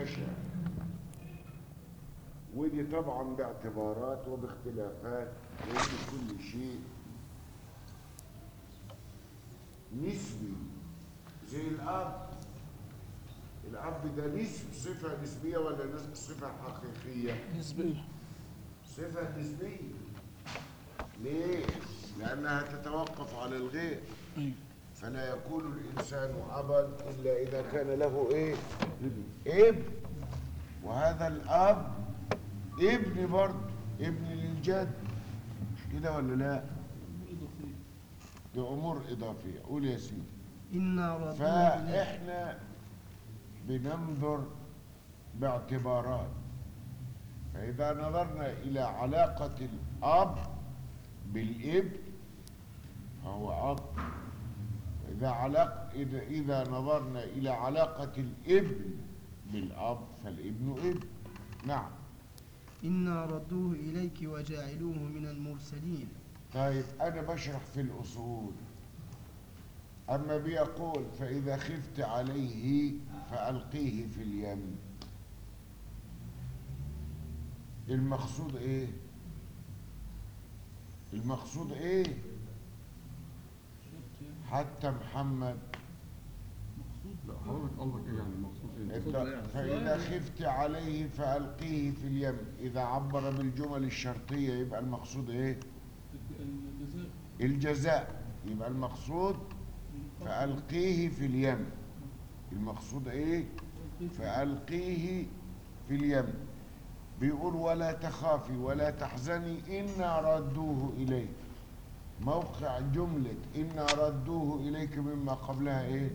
نشأ ودي طبعا باعتبارات وباختلافات لأن كل شيء نسبي زي الأب الأب ده نسب صفة نسبية ولا نسب صفة حقيقية؟ نسبية صفة نسبية ليه؟ لأنها تتوقف على الغير أيوة فلا يكون الإنسان أبا إلا إذا كان له إيه؟ ابن وهذا الأب ابن برضه ابن للجد مش كده ولا لا؟ دي أمور إضافية قول يا سيدي إنا ردوه إليك فإحنا بننظر باعتبارات فإذا نظرنا إلى علاقة الأب بالابن فهو أب إذا علاق إذا إذا نظرنا إلى علاقة الابن بالأب فالابن ابن نعم إنا ردوه إليك وجاعلوه من المرسلين طيب أنا بشرح في الأصول أما بيقول فإذا خفت عليه فألقيه في اليم المقصود إيه؟ المقصود إيه؟ حتى محمد لا حضرتك قصدك ايه يعني المقصود ايه؟ إذا- فإذا خفت عليه فألقيه في اليم إذا عبر بالجمل الشرطية يبقى المقصود إيه؟ الجزاء الجزاء يبقى المقصود فألقيه في اليم المقصود ايه فألقيه في اليم بيقول ولا تخافي ولا تحزني إنا ردوه إليك موقع جملة إنا ردوه إليك مما قبلها إيه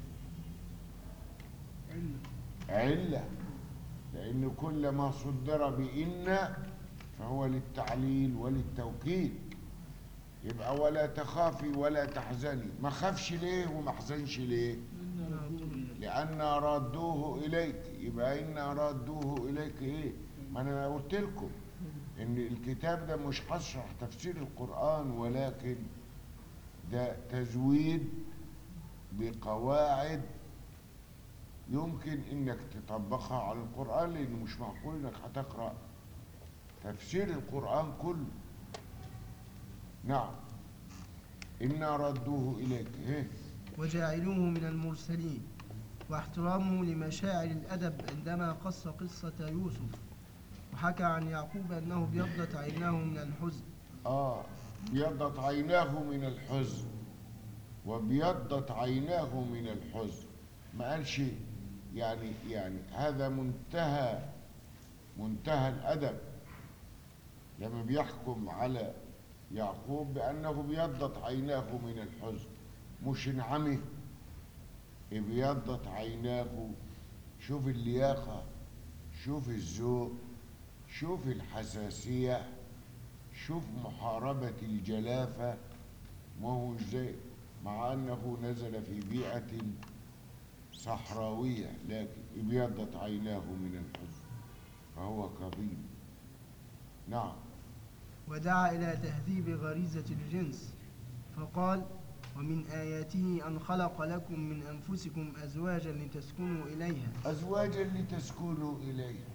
علة لأن كل ما صدر بإن فهو للتعليل وللتوكيد يبقى ولا تخافي ولا تحزني ما خافش ليه وما احزنش ليه لأن رادوه إليك يبقى إن رادوه إليك إيه ما أنا قلت لكم إن الكتاب ده مش هشرح تفسير القرآن ولكن ده تزويد بقواعد يمكن إنك تطبقها على القرآن لأنه مش معقول إنك هتقرأ تفسير القرآن كله نعم إنا ردوه إليك إيه وجاعلوه من المرسلين واحترامه لمشاعر الأدب عندما قص قصة يوسف وحكى عن يعقوب أنه ابيضت عيناه من الحزن آه بيضت عيناه من الحزن وبيضت عيناه من الحزن ما قالش يعني يعني هذا منتهى منتهى الأدب لما بيحكم على يعقوب بأنه بيضت عيناه من الحزن مش انعمه ابيضت عيناه شوف اللياقة شوف الذوق شوف الحساسية شوف محاربة الجلافة ما هو زي مع أنه نزل في بيئة صحراوية لكن ابيضت عيناه من الحزن فهو كظيم نعم ودعا إلى تهذيب غريزة الجنس فقال ومن آياته أن خلق لكم من أنفسكم أزواجا لتسكنوا إليها أزواجا لتسكنوا إليها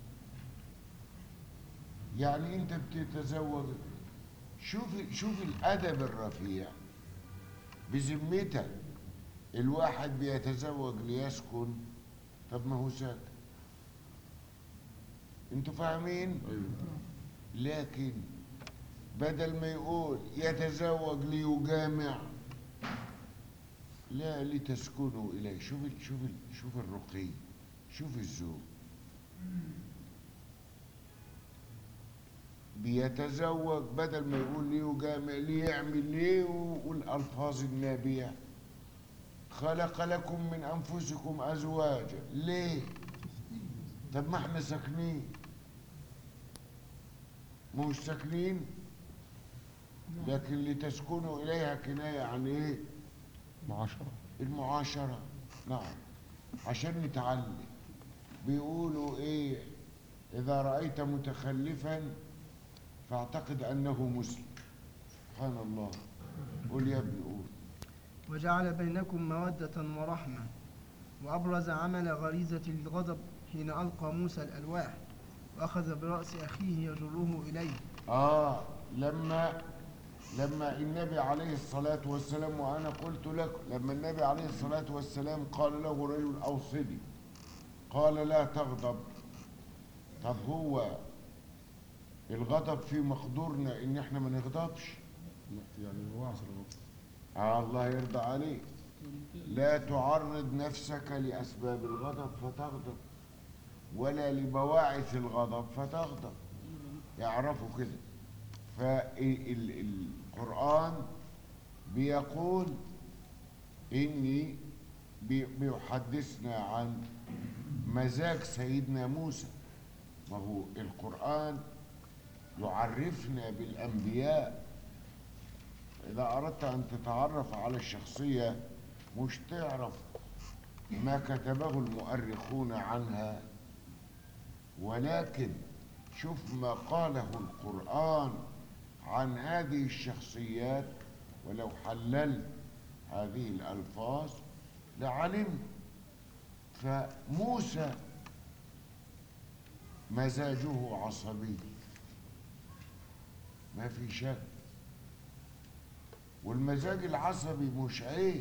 يعني أنت بتتزوج شوف شوف الأدب الرفيع بذمتك الواحد بيتزوج ليسكن طب ما هو ساكن انتوا فاهمين ايوه لكن بدل ما يقول يتزوج ليجامع لا لتسكنوا إليه شوف ال- شوف ال- شوف الرقي شوف الذوق بيتزوج بدل ما يقول ليجامع ليعمل ليه والألفاظ النابية خلق لكم من أنفسكم أزواجا ليه طب ما احنا ساكنين مش ساكنين لكن لتسكنوا إليها كناية عن إيه معاشرة المعاشرة نعم عشان نتعلم بيقولوا إيه إذا رأيت متخلفا فاعتقد أنه مسلم سبحان الله قول يا ابني قول وجعل بينكم مودة ورحمة وأبرز عمل غريزة الغضب حين ألقى موسى الألواح وأخذ برأس أخيه يجره إليه آه لما لما النبي عليه الصلاة والسلام وأنا قلت لكم لما النبي عليه الصلاة والسلام قال له رجل أوصني قال لا تغضب طب هو الغضب في مقدورنا إن إحنا ما نغضبش لا، يعني هو عصر الغضب آه الله يرضى عليك لا تعرض نفسك لأسباب الغضب فتغضب ولا لبواعث الغضب فتغضب يعرفوا كده فالقرآن بيقول إني بي- بيحدثنا عن مزاج سيدنا موسى ما هو القرآن يعرفنا بالأنبياء إذا أردت أن تتعرف على الشخصية مش تعرف ما كتبه المؤرخون عنها ولكن شوف ما قاله القرآن عن هذه الشخصيات ولو حللت هذه الألفاظ لعلمت فموسى مزاجه عصبي ما في شك والمزاج العصبي مش عيب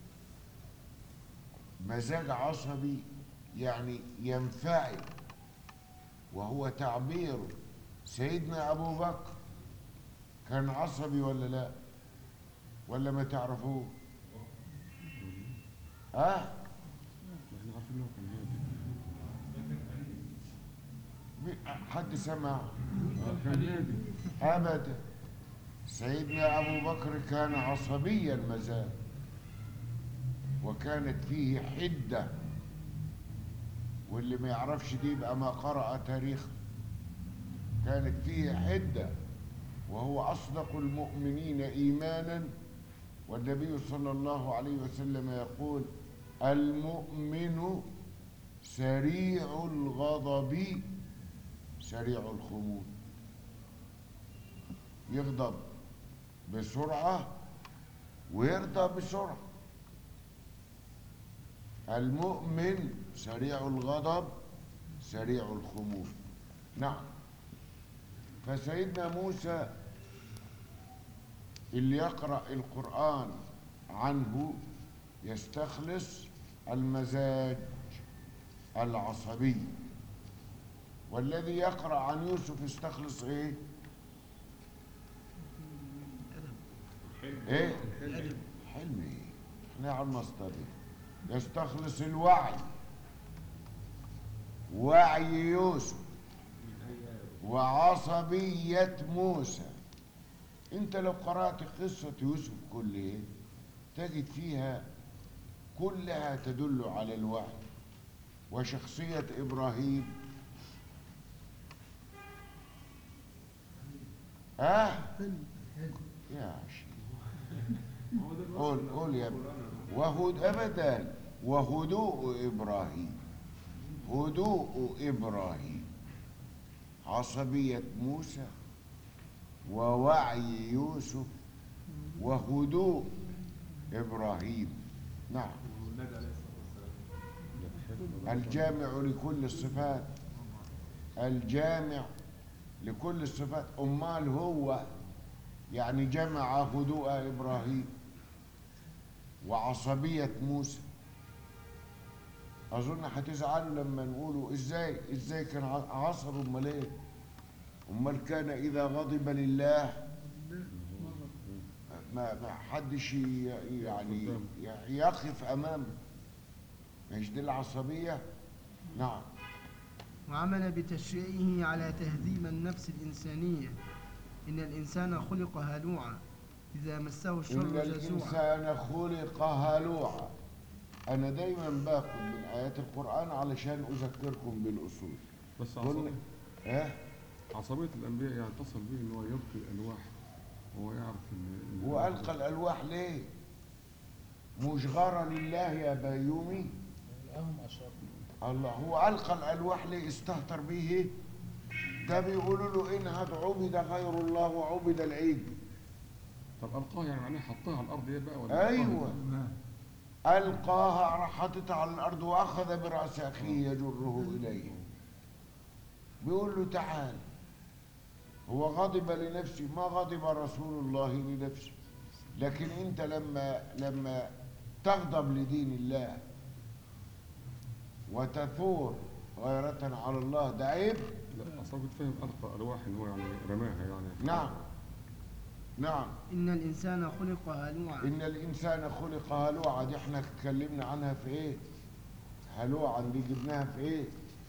مزاج عصبي يعني ينفعل وهو تعبير سيدنا ابو بكر كان عصبي ولا لا ولا ما تعرفوه ها احنا عارفين انه كان هادي مي- حد سمع آه، كان هادي ابدا سيدنا ابو بكر كان عصبي المزاج وكانت فيه حده واللي ما يعرفش دي يبقى ما قرأ تاريخ كانت فيه حده وهو اصدق المؤمنين ايمانا والنبي صلى الله عليه وسلم يقول المؤمن سريع الغضب سريع الخمول يغضب بسرعة ويرضى بسرعة المؤمن سريع الغضب سريع الخمول نعم فسيدنا موسى اللي يقرأ القرآن عنه يستخلص المزاج العصبي والذي يقرأ عن يوسف يستخلص ايه ايه الأدب حلم ايه احنا على المصدر يستخلص الوعي وعي يوسف وعصبية موسى انت لو قرأت قصة يوسف كلها تجد فيها كلها تدل على الوعي وشخصية إبراهيم ها يا شيخ قول قول يا ابني وهد ابدا وهدوء ابراهيم هدوء ابراهيم عصبيه موسى ووعي يوسف وهدوء ابراهيم نعم الجامع لكل الصفات الجامع لكل الصفات امال هو يعني جمع هدوء ابراهيم وعصبيه موسى اظن هتزعلوا لما نقولوا ازاي ازاي كان ع- عصر امال ايه امال كان اذا غضب لله ما ما حدش ي- يعني ي- يقف امامه مش دي العصبيه نعم وعمل بتشريعه على تهذيب النفس الإنسانية إن الإنسان خلق هلوعا إذا مسه إن الشر جزوعا الإنسان خلق هلوعا أنا دايما باخد من آيات القرآن علشان أذكركم بالأصول بس قلنا عصبية إيه عصبية الأنبياء يعني تصل به إن هو يلقي الألواح وهو يعرف إن إن هو ألقى الألواح ليه؟ مشغرة لله يا بيومي الله هو ألقى الألواح ليه استهتر به ده بيقولوا له إن هاد عبد غير الله وعبد العيد طب ألقاه يعني معناه حطها على الأرض إيه بقى ولا أيوه ألقاها راح حاططها على الأرض وأخذ برأس أخيه يجره إليه بيقول له تعال هو غضب لنفسه ما غضب رسول الله لنفسه لكن أنت لما لما تغضب لدين الله وتثور غيرة على الله ده عيب لا اصلا كنت فاهم القى الواح ان هو يعني رماها يعني نعم نعم إن الإنسان خلق هلوعا إن الإنسان خلق هلوعا دي احنا اتكلمنا عنها في إيه؟ هلوعا دي جبناها في إيه؟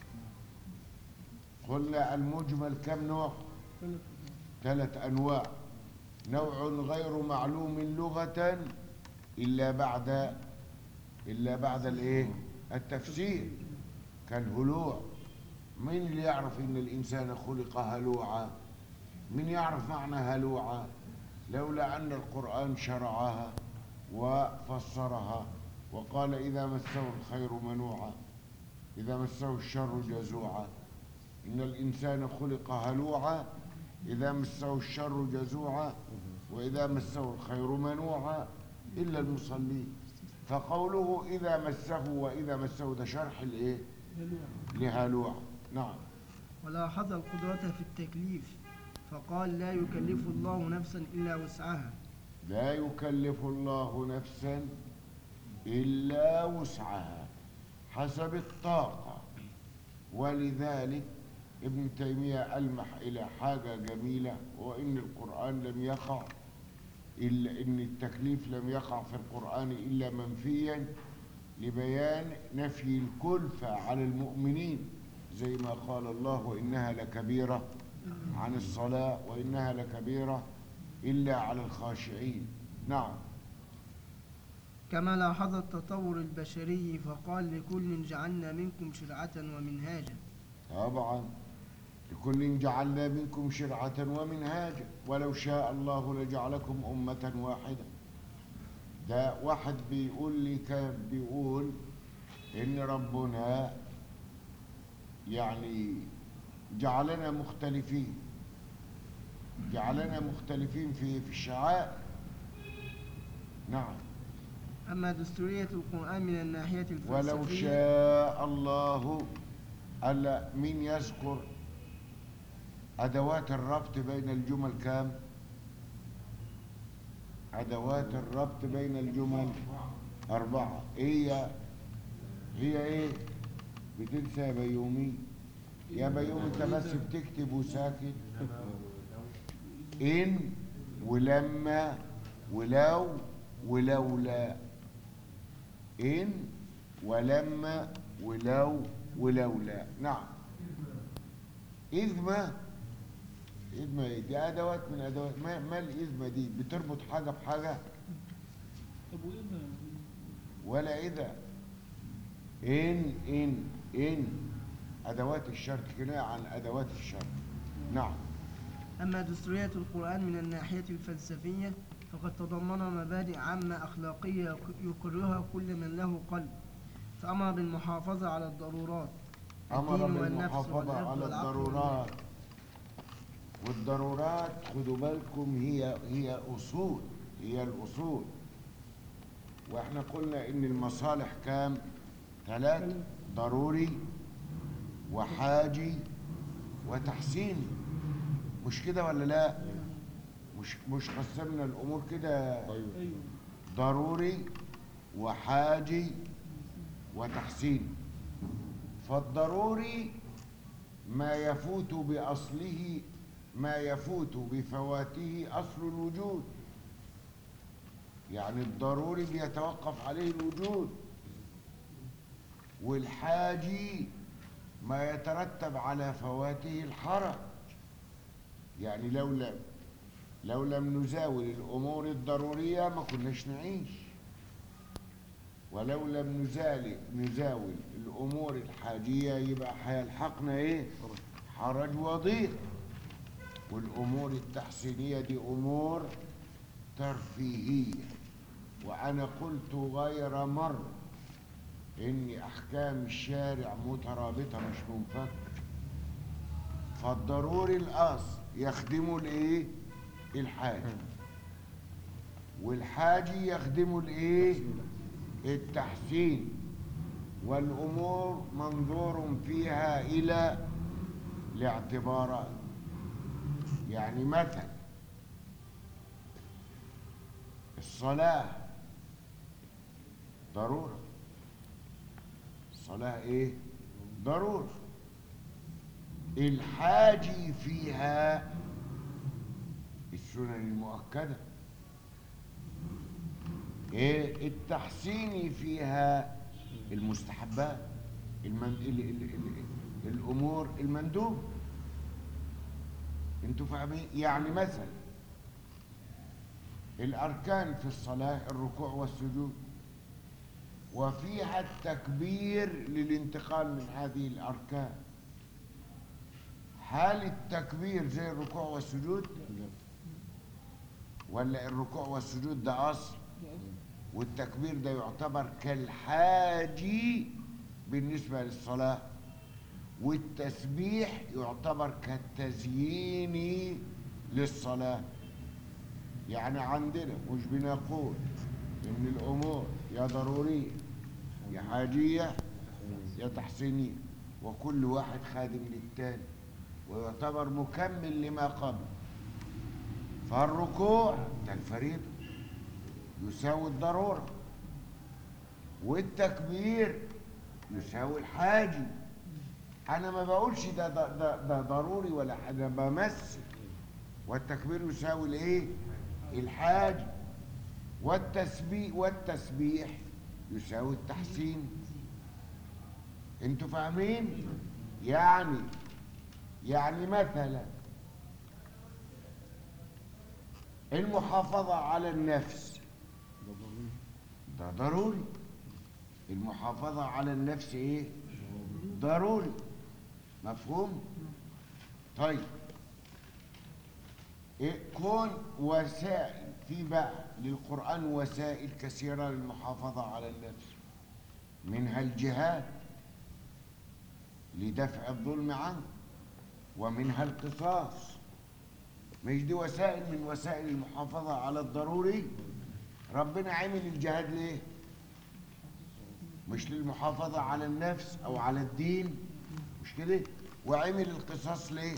قلنا المجمل كم نوع؟ ثلاث ثلاث أنواع نوع غير معلوم لغة إلا بعد إلا بعد الإيه؟ التفسير كالهلوع مين اللي يعرف إن الإنسان خلق هلوعا؟ من يعرف معنى هلوعا؟ لولا أن القرآن شرعها وفسرها وقال إذا مسه الخير منوعا إذا مسه الشر جزوعا إن الإنسان خلق هلوعا إذا مسه الشر جزوعا وإذا مسه الخير منوعا إلا المصلين فقوله إذا مسه وإذا مسه ده شرح الإيه؟ هلوع لهلوع نعم ولاحظ القدرة في التكليف فقال لا يكلف الله نفسا إلا وسعها لا يكلف الله نفسا إلا وسعها حسب الطاقة ولذلك ابن تيمية ألمح إلى حاجة جميلة وإن القرآن لم يقع إلا إن التكليف لم يقع في القرآن إلا منفيا لبيان نفي الكلفة على المؤمنين زي ما قال الله وإنها لكبيرة عن الصلاة وإنها لكبيرة إلا على الخاشعين نعم كما لاحظ التطور البشري فقال لكل جعلنا منكم شرعة ومنهاجا طبعا لكل جعلنا منكم شرعة ومنهاجا ولو شاء الله لجعلكم أمة واحدة ده واحد بيقول لي كان بيقول إن ربنا يعني جعلنا مختلفين جعلنا مختلفين في في الشعائر نعم أما دستورية القرآن من الناحية الفلسفية ولو شاء الله ألا مين يذكر أدوات الربط بين الجمل كام أدوات الربط بين الجمل أربعة هي هي إيه بتنسى يا بيومي يا بيومي أنت بس بتكتب وساكت إن ولما ولو ولولا إن ولما ولو ولولا نعم إذ ما إذ ما إيه؟ دي أدوات من أدوات ما, ما الإذ ما دي بتربط حاجة بحاجة طب وايه ما ولا إذا إن إن إن أدوات الشرط كناية عن أدوات الشرط نعم أما دستورية القرآن من الناحية الفلسفية فقد تضمن مبادئ عامة أخلاقية يقرها كل من له قلب فأمر بالمحافظة على الضرورات أمر الدين والنفس بالمحافظة والعرض على والعقل الضرورات والضرورات خدوا بالكم هي هي أصول هي الأصول واحنا قلنا إن المصالح كام ثلاث ضروري وحاجي وتحسيني مش كده ولا لا مش مش قسمنا الأمور كده ايوه ايوه ضروري وحاجي وتحسين فالضروري ما يفوت بأصله ما يفوت بفواته أصل الوجود يعني الضروري بيتوقف عليه الوجود والحاجي ما يترتب على فواته الحرج يعني لو لم لو لم نزاول الأمور الضرورية ما كناش نعيش ولو لم نزال نزاول الأمور الحاجية يبقى هيلحقنا إيه؟ حرج وضيق والأمور التحسينية دي أمور ترفيهية وأنا قلت غير مرة إن أحكام الشارع مترابطة مش منفكة فالضروري الأصل يخدم الإيه؟ الحاج والحاجي يخدم الإيه؟ التحسين والأمور منظور فيها إلى الاعتبارات يعني مثلا الصلاة ضرورة الصلاة إيه؟ ضرورة الحاجي فيها السنن المؤكدة إيه؟ التحسين فيها المستحبات المن... ال... ال... ال... الأمور المندوب انتوا فاهمين يعني مثلا الأركان في الصلاة الركوع والسجود وفيها التكبير للانتقال من هذه الأركان هل التكبير زي الركوع والسجود ولا الركوع والسجود ده أصل والتكبير ده يعتبر كالحاجي بالنسبة للصلاة والتسبيح يعتبر كالتزيين للصلاة يعني عندنا مش بنقول إن الأمور يا ضرورية يا حاجية يا تحسينية وكل واحد خادم للتاني ويعتبر مكمل لما قبل فالركوع ده الفريضة يساوي الضرورة والتكبير يساوي الحاجي انا ما بقولش ده ده, ده, ده ضروري ولا حاجه بمثل والتكبير يساوي الايه الحاجي والتسبيح والتسبيح يساوي التحسين انتوا فاهمين يعني يعني مثلا المحافظه على النفس ده ضروري المحافظه على النفس ايه ضروري مفهوم طيب إيه كون وسائل في بقى للقرآن وسائل كثيرة للمحافظة على النفس منها الجهاد لدفع الظلم عنه ومنها القصاص مش دي وسائل من وسائل المحافظة على الضروري ربنا عمل الجهاد ليه مش للمحافظة على النفس أو على الدين مش كده وعمل القصاص ليه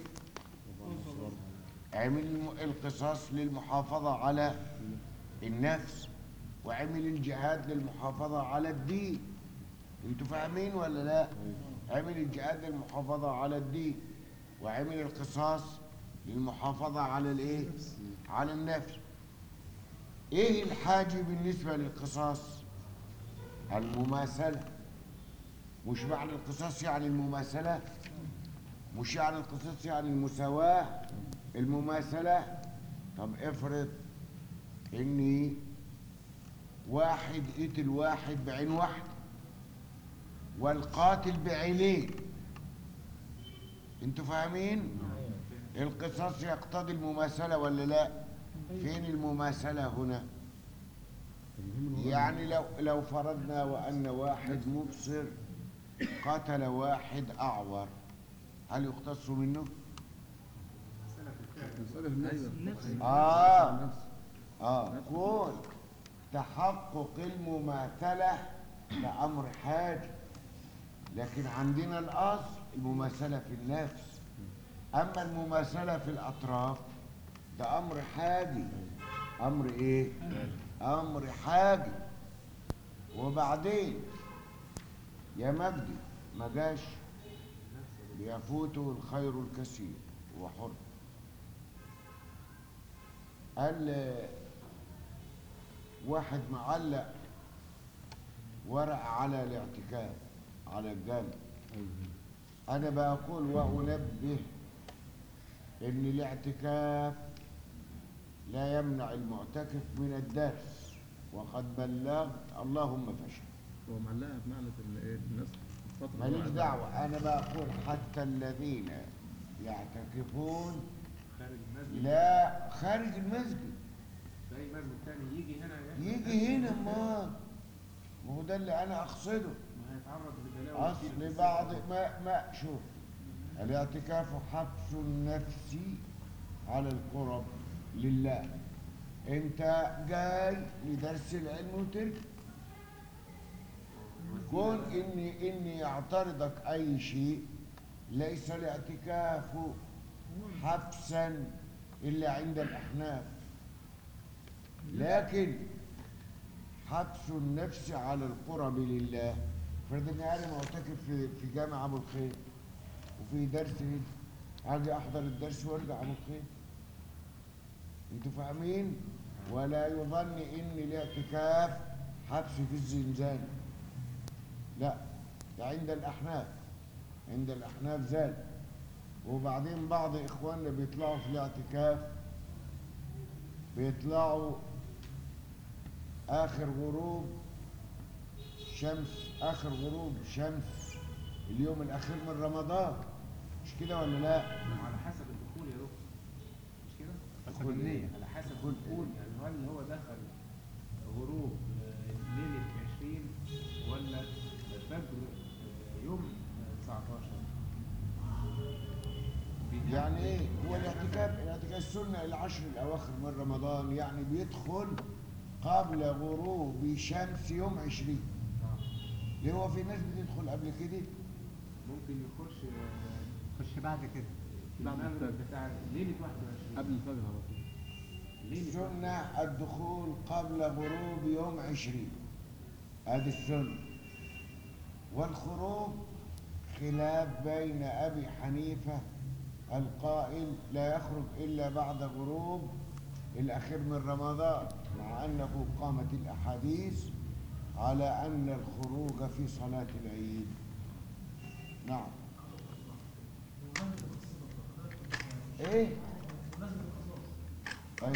عمل الم- القصاص للمحافظة على النفس وعمل الجهاد للمحافظة على الدين انتوا فاهمين ولا لا عمل الجهاد للمحافظة على الدين وعمل القصاص للمحافظة على الايه على النفس ايه الحاجة بالنسبة للقصاص المماثلة مش معنى القصاص يعني المماثلة مش يعني القصاص يعني المساواة المماثلة طب افرض اني واحد قتل واحد بعين واحدة والقاتل بعينين انتوا فاهمين القصاص يقتضي المماثلة ولا لا فين المماثلة هنا يعني لو لو فرضنا وأن واحد مبصر قتل واحد أعور هل يقتص منه؟ مسألة النفس النفس آه النفس. آه كون تحقق المماثلة ده أمر حاج لكن عندنا الأصل المماثلة في النفس أما المماثلة في الأطراف ده أمر حاجي أمر إيه؟ أمر حاجي وبعدين يا مجدي ما جاش بيفوته الخير الكثير وحر قال واحد معلق ورق على الاعتكاف على الجامع انا بقول وانبه ان الاعتكاف لا يمنع المعتكف من الدرس وقد بلغت اللهم فشل هو معلقها بمعنى ال- إيه، الناس فترة ماليش واحدة. دعوة أنا بقول حتى الذين يعتكفون خارج المسجد لا خارج المسجد في اي مسجد تاني يجي هنا يحضر يجي هنا ما ما هو ده اللي أنا أقصده ما هيتعرض لبلاوي كتير في أصل بعض السفر. ما ما شوف الاعتكاف حبس النفس على القرب لله أنت جاي لدرس العلم وترجع كون إني إني يعترضك أي شيء ليس الاعتكاف حبسا إلا عند الأحناف لكن حبس النفس على القرب لله فرض اني انا معتكف في في جامع ابو الخير وفي درس هنا اجي احضر الدرس وارجع ابو الخير انتوا فاهمين ولا يظن ان الاعتكاف حبس في الزنزانه لا ده عند الاحناف عند الاحناف زاد وبعدين بعض اخواننا بيطلعوا في الاعتكاف بيطلعوا اخر غروب شمس اخر غروب شمس اليوم الاخير من رمضان مش كده ولا لا على حسب الدخول يا دكتور مش كده؟ حسب النية. على حسب دخول الدخول يعني هل هو دخل غروب آه، ليلة 20 ولا فجر آه، يوم آه، 19 بيتحدد- يعني ايه هو الاعتكاف الاعتكاف السنه العشر الاواخر من رمضان يعني بيدخل قبل غروب شمس يوم عشرين آه. ليه هو في ناس بتدخل قبل كده ممكن يخش آه، خش بعد كده في بعد المغرب الفجر. بتاع ليلة 21 قبل الفجر على طول ليلة السنه الدخول قبل غروب يوم عشرين ادي السنه والخروج خلاف بين ابي حنيفه القائل لا يخرج الا بعد غروب الاخير من رمضان مع انه قامت الاحاديث على ان الخروج في صلاه العيد نعم ايه طيب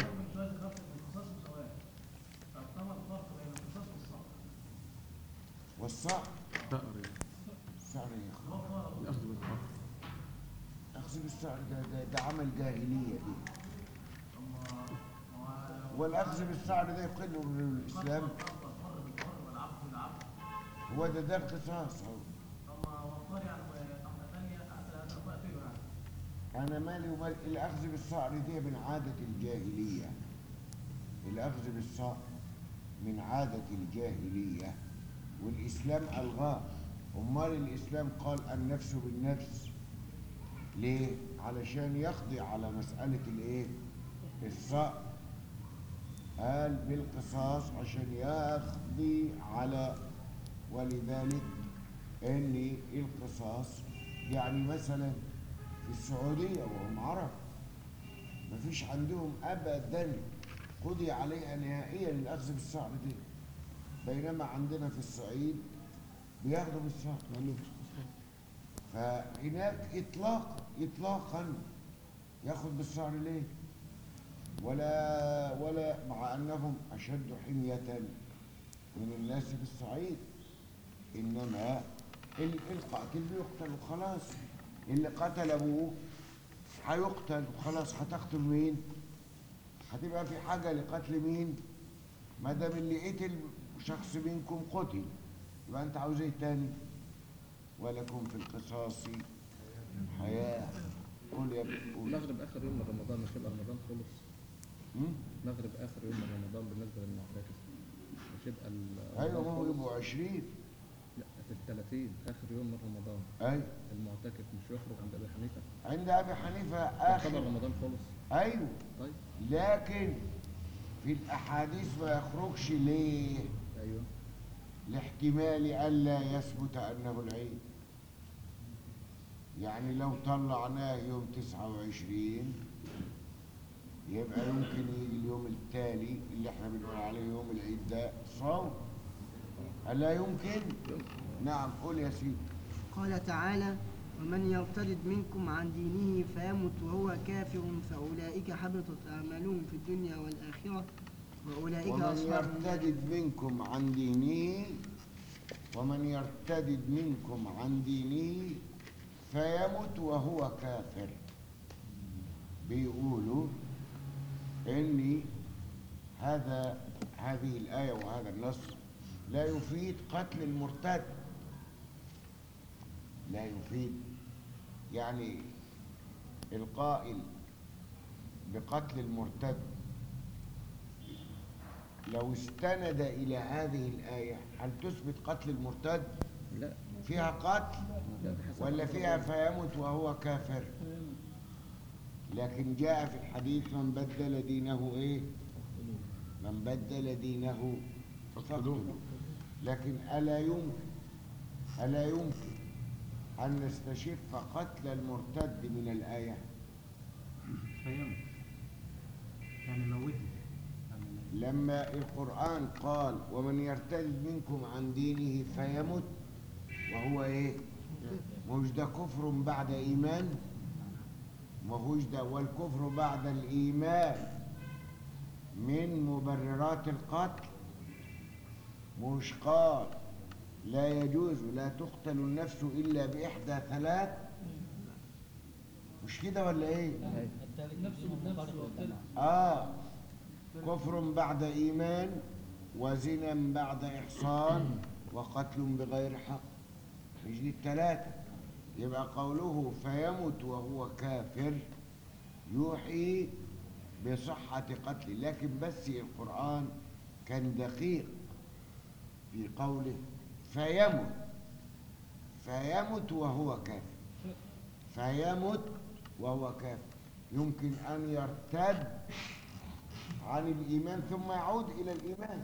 والصعب تقريبا الصعب يا اخي الأخذ بالحق اخذ بالصعب ده, ده, ده عمل جاهليه دي والاخذ بالصعب ده يقل من الاسلام هو ده ده القصاص هو انا مالي ومال الاخذ بالصعب دي من عاده الجاهليه الاخذ بالصعب من عاده الجاهليه والاسلام الغاه امال الاسلام قال النفس بالنفس ليه علشان يقضي على مساله الايه الصقر قال بالقصاص عشان يقضي على ولذلك ان القصاص يعني مثلا في السعوديه وهم عرب مفيش عندهم ابدا قضي عليها نهائيا الاخذ بالصعب دي بينما عندنا في الصعيد بياخدوا بالصعب فهناك اطلاق اطلاقا ياخد بالصعب ليه ولا ولا مع انهم اشد حميه من الناس في الصعيد انما ال- القاتل بيقتل وخلاص اللي قتل ابوه هيقتل وخلاص هتقتل مين هتبقى في حاجه لقتل مين ما دام اللي قتل شخص منكم قتل يبقى انت عاوز ايه تاني ولكم في القصاص حياه قول يا ابني قول المغرب اخر يوم من رمضان مش يبقى رمضان خلص مم؟ المغرب اخر يوم من رمضان بالنسبه للمعتكف مش يبقى ال- ايوه ما رمضان هو خلص؟ يبقوا 20 لا في ال 30 اخر يوم من رمضان ايوه المعتكف مش يخرج عند ابي حنيفه عند ابي حنيفه يعتبر اخر رمضان خلص ايوه طيب لكن في الاحاديث ما يخرجش ليه ايوه لاحتمال الا يثبت انه العيد يعني لو طلعناه يوم 29 يبقى يمكن يجي اليوم التالي اللي احنا بنقول عليه يوم العيد ده صوم ألا يمكن؟ نعم قول يا سيدي قال تعالى ومن يرتد منكم عن دينه فيمت وهو كافر فأولئك حبطت أعمالهم في الدنيا والآخرة وأولئك ومن أصحاب النار يرتدد منكم عن دينه ومن يرتدد منكم عن دينه فيمت وهو كافر بيقولوا ان هذا هذه الآية وهذا النص لا يفيد قتل المرتد لا يفيد يعني القائل بقتل المرتد لو استند إلى هذه الآية هل تثبت قتل المرتد لا فيها قتل لا ده حسب ولا فيها فيموت وهو كافر لكن جاء في الحديث من بدل دينه ايه من بدل دينه فاقتلوه لكن ألا يمكن ألا يمكن أن نستشف قتل المرتد من الآية فيموت يعني موته يعني لما القرآن قال ومن يرتد منكم عن دينه فيمت وهو ايه مش ده كفر بعد ايمان ما هوش ده والكفر بعد الايمان من مبررات القتل مش قال لا يجوز لا تقتل النفس الا باحدى ثلاث مش كده ولا ايه نفس بالنفس والثالث آه كفر بعد إيمان وزنا بعد إحصان وقتل بغير حق مش دي التلاتة يبقى قوله فيمت وهو كافر يوحي بصحة قتله لكن بس القرآن كان دقيق في قوله فيمت فيمت وهو كافر فيمت وهو كافر يمكن أن يرتد عن الإيمان ثم يعود إلى الإيمان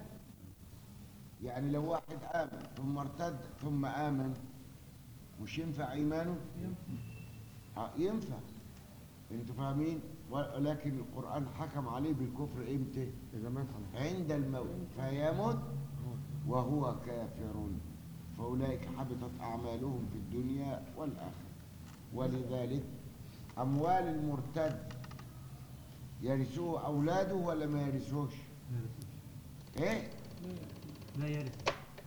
يعني لو واحد آمن ثم ارتد ثم آمن مش ينفع إيمانه؟ آه، ينفع انتوا فاهمين؟ ولكن القرآن حكم عليه بالكفر امتى؟ إذا مات على عند الموت فيمت وهو كافر فأولئك حبطت أعمالهم في الدنيا والآخرة ولذلك أموال المرتد يرثوه أولاده ولا ما يرثوش؟ إيه؟ لا يرث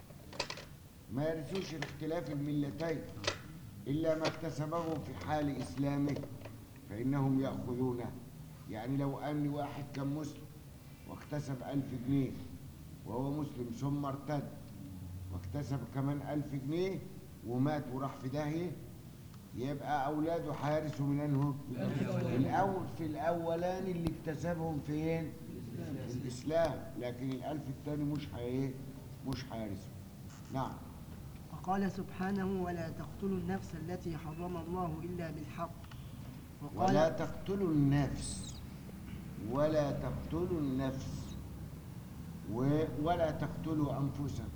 ما يرثوش الاختلاف الملتين إلا ما اكتسبه في حال إسلامه فإنهم يأخذونه يعني لو أن واحد كان مسلم واكتسب ألف جنيه وهو مسلم ثم ارتد واكتسب كمان ألف جنيه ومات وراح في داهية يبقى أولاده هيرثوا من أنهم الأول في الأولاني اللي اكتسبهم فين؟ في الإسلام لكن الألف الثاني مش هي مش هيرثوا نعم وقال سبحانه ولا تقتلوا النفس التي حرم الله إلا بالحق ولا وقال تقتلوا النفس ولا تقتلوا النفس و- ولا تقتلوا أنفسكم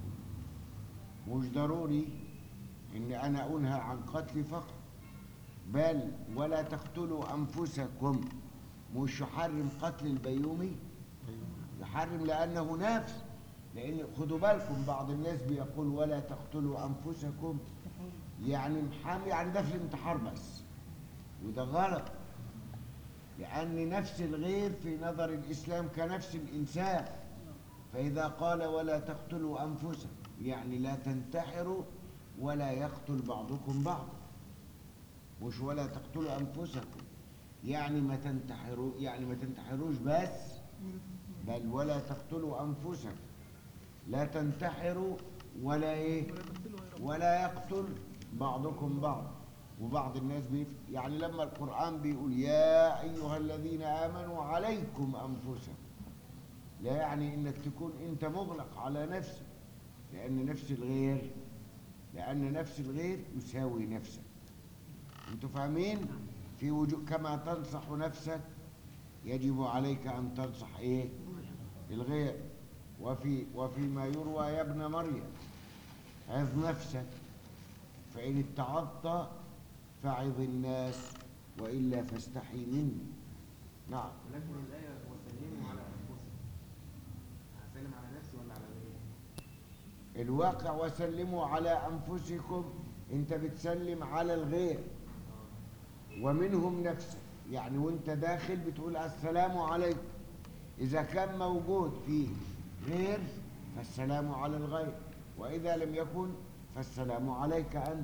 مش ضروري إن أنا أنهى عن قتل فقط بل ولا تقتلوا أنفسكم مش يحرم قتل البيومي يحرم لأنه نفس لأن خدوا بالكم بعض الناس بيقول ولا تقتلوا أنفسكم يعني محام يعني ده في الانتحار بس وده غلط لأن نفس الغير في نظر الإسلام كنفس الإنسان فإذا قال ولا تقتلوا أنفسكم يعني لا تنتحروا ولا يقتل بعضكم بعضا مش ولا تقتلوا أنفسكم يعني ما تنتحروا يعني ما تنتحروش بس بل ولا تقتلوا أنفسكم لا تنتحروا ولا إيه ولا يقتل بعضكم بعض وبعض الناس بيف... يعني لما القرآن بيقول يا أيها الذين آمنوا عليكم أنفسكم لا يعني إنك تكون أنت مغلق على نفسك لأن نفس الغير لأن نفس الغير يساوي نفسك أنتوا فاهمين؟ في وجود كما تنصح نفسك يجب عليك أن تنصح إيه؟ الغير وفي وفيما يروى يا ابن مريم عظ نفسك فإن اتعظت فعظ الناس وإلا فاستحي مني نعم ولكن الآية وسلموا على أنفسكم هسلم على نفسي ولا على غيري؟ الواقع وسلموا على أنفسكم أنت بتسلم على الغير ومنهم نفسك يعني وانت داخل بتقول السلام عليكم إذا كان موجود فيه غير فالسلام على الغير وإذا لم يكن فالسلام عليك أنت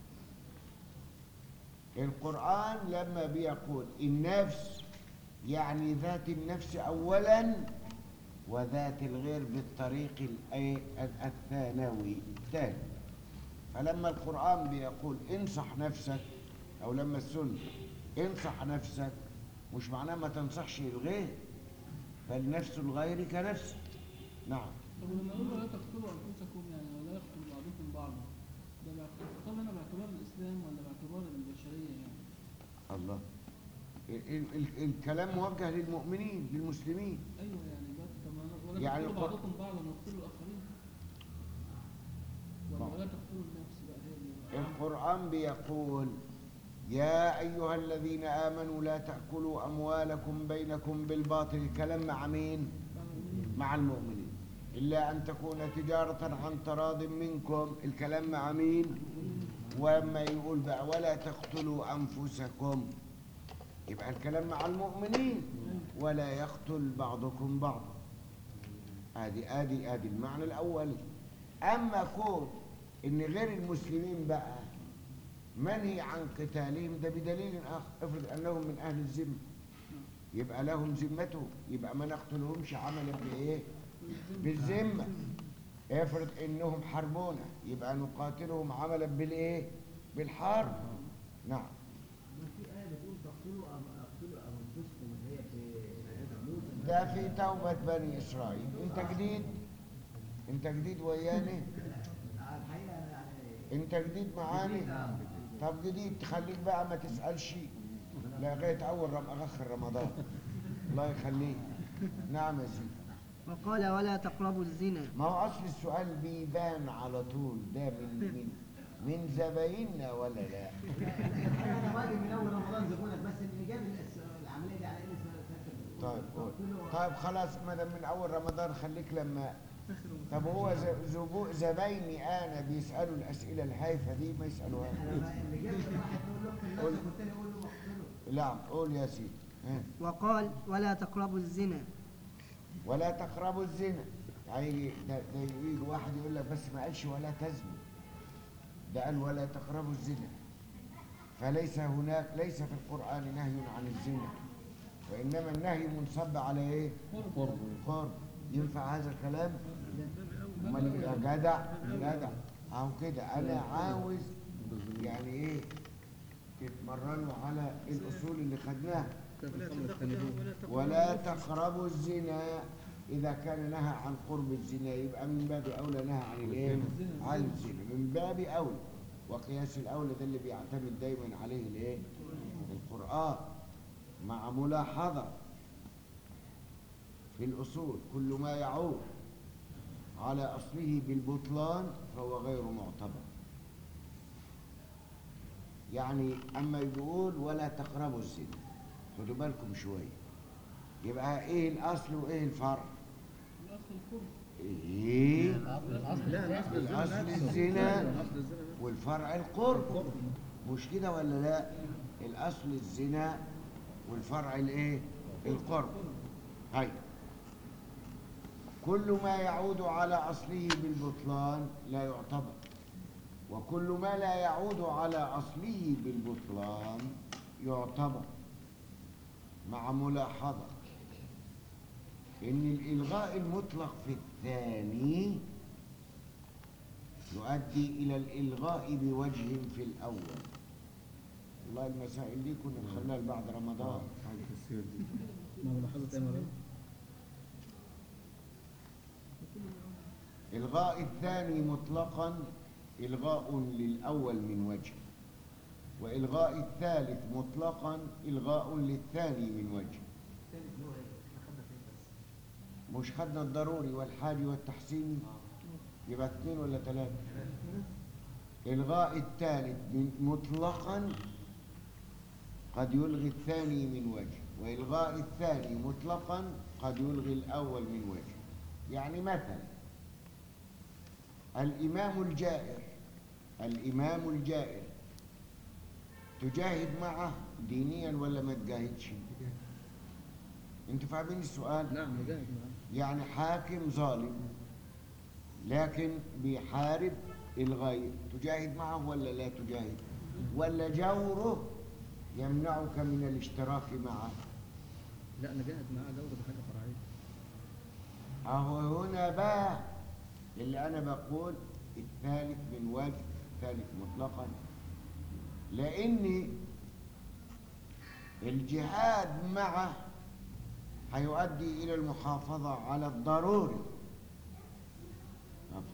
القرآن لما بيقول النفس يعني ذات النفس أولا وذات الغير بالطريق الأي- الثانوي الثاني فلما القرآن بيقول انصح نفسك أو لما السنة انصح نفسك مش معناه ما تنصحش الغير بل نفس الغير كنفسك نعم طب ولما يقول ولا تقتلوا انفسكم يعني ولا يقتل بعضكم بعضا ده باعتبار هنا باعتبار الاسلام ولا باعتبار البشريه يعني الله ال ال ال الكلام موجه للمؤمنين للمسلمين ايوه يعني بقى طب ما- ولا يعني تقتلوا القر- بعضكم بعضا واقتلوا الاخرين ولا بعض. ولا تقتلوا النفس بقى هي اللي القرآن بيقول يا أيها الذين آمنوا لا تأكلوا أموالكم بينكم بالباطل الكلام مع مين؟ مع المؤمنين إلا أن تكون تجارة عن تراض منكم الكلام مع مين؟ وما يقول بقى ولا تقتلوا أنفسكم يبقى الكلام مع المؤمنين ولا يقتل بعضكم بعضا ادي ادي ادي المعنى الاولي اما كون ان غير المسلمين بقى منهي عن قتالهم ده بدليل اخر افرض انهم من اهل الذمه يبقى لهم ذمتهم يبقى ما نقتلهمش عملا بايه بالذمه افرض انهم حربونا يبقى نقاتلهم عملا بالايه بالحرب نعم في آية بتقول تقتلوا أم اقتلوا أنفسكم اللي هي في موسى ده في توبة بني إسرائيل أنت جديد أنت جديد وياني الحقيقة أنا يعني أنت جديد معاني طب جديد تخليك بقى ما تسألش لغاية أول رم أخر رمضان الله يخليك نعم يا سيدي وقال ولا تقربوا الزنا ما هو أصل السؤال بيبان على طول ده من من من زبايننا ولا لا أنا واجب من أول رمضان زبونك بس اللي جاب الأس- العملية دي على إيه سنة طيب قول طيب خلاص ما دام من أول رمضان خليك لما طب هو ز- زبو- زبايني أنا بيسألوا الأسئلة الهايفة دي ما يسألوهاش اللي جاب واحد يقول له اقتل قول. نفسك والتاني يقول له اقتله نعم قول يا سيدي ها. وقال ولا تقربوا الزنا ولا تقربوا الزنا يعني يجي ده, ده يجي واحد يقول لك بس ما قالش ولا تزنوا ده قال ولا تقربوا الزنا فليس هناك ليس في القرآن نهي عن الزنا وإنما النهي منصب على إيه؟ قرب قرب ينفع هذا الكلام؟ أمال يا جدع جدع أو كده أنا عاوز يعني إيه تتمرنوا على الأصول اللي خدناها كيف الخمر اجتنبوه ولا تقربوا الزنا إذا كان نهى عن قرب الزنا يبقى من باب أولى نهى عن الإيه؟ عن الزنا من باب أولى وقياس الأولى ده اللي بيعتمد دايما عليه الإيه؟ القرآن مع ملاحظة في الأصول كل ما يعود على أصله بالبطلان فهو غير معتبر يعني أما يقول ولا تقربوا الزنا خدوا بالكم شوية يبقى ايه الاصل وايه الفرع الاصل الكفر ايه الاصل لا الاصل الأصل نفسه. الزنا. الاصل الزنا نفسه. والفرع القرب مش كده ولا لا الاصل الزنا والفرع الايه القرب هاي كل ما يعود على اصله بالبطلان لا يعتبر وكل ما لا يعود على اصله بالبطلان يعتبر مع ملاحظه ان الالغاء المطلق في الثاني يؤدي إلى الإلغاء بوجه في الأول والله المسائل دي كنا نخليها بعد رمضان حاجة في السير دي ما ملاحظة ايه مرة إلغاء الثاني مطلقا إلغاء للأول من وجه وإلغاء الثالث مطلقا إلغاء للثاني من وجه الثالث اللي هو ايه؟ احنا خدنا فين بس؟ مش خدنا الضروري والحاجي والتحسيني يبقى اثنين ولا ثلاثة إلغاء الثالث من مطلقا قد يلغي الثاني من وجه وإلغاء الثاني مطلقا قد يلغي الأول من وجه يعني مثلا الإمام الجائر الإمام الجائر تجاهد معه دينيا ولا ما تجاهدش انتوا فاهمين السؤال نعم مجاهد معاه يعني حاكم ظالم لكن بيحارب الغير تجاهد معه ولا لا تجاهد ولا جوره يمنعك من الاشتراك معه لا نجاهد معاه جورة دي حاجة فرعية اهو هنا بقى اللي انا بقول الثالث من وجه الثالث مطلقا لان الجهاد معه هيؤدي الى المحافظه على الضروري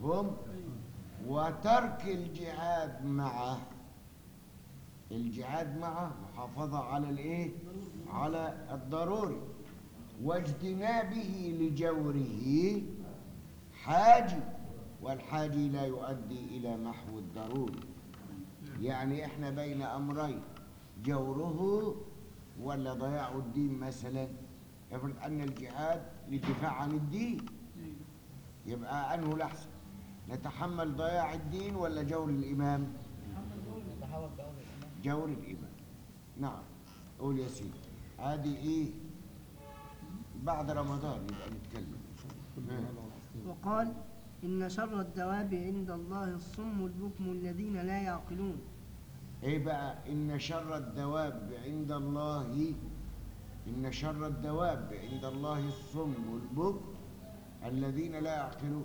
مفهوم وترك الجهاد معه الجهاد معه محافظة على الايه على الضروري واجتنابه لجوره حاجي والحاجي لا يؤدي إلى محو الضروري يعني احنا بين أمرين جوره ولا ضياع الدين مثلا افرض أن الجهاد للدفاع عن الدين يبقى أنه الأحسن نتحمل ضياع الدين ولا جور الإمام تحاول بأول الإمام جور الإمام نعم قول يا سيدي هذه إيه بعد رمضان يبقى نتكلم نعم. وقال إن شر الدواب عند الله الصم البكم الذين لا يعقلون ايه بقى ان شر الدواب عند الله ان شر الدواب عند الله الصم والبكم الذين لا يعقلون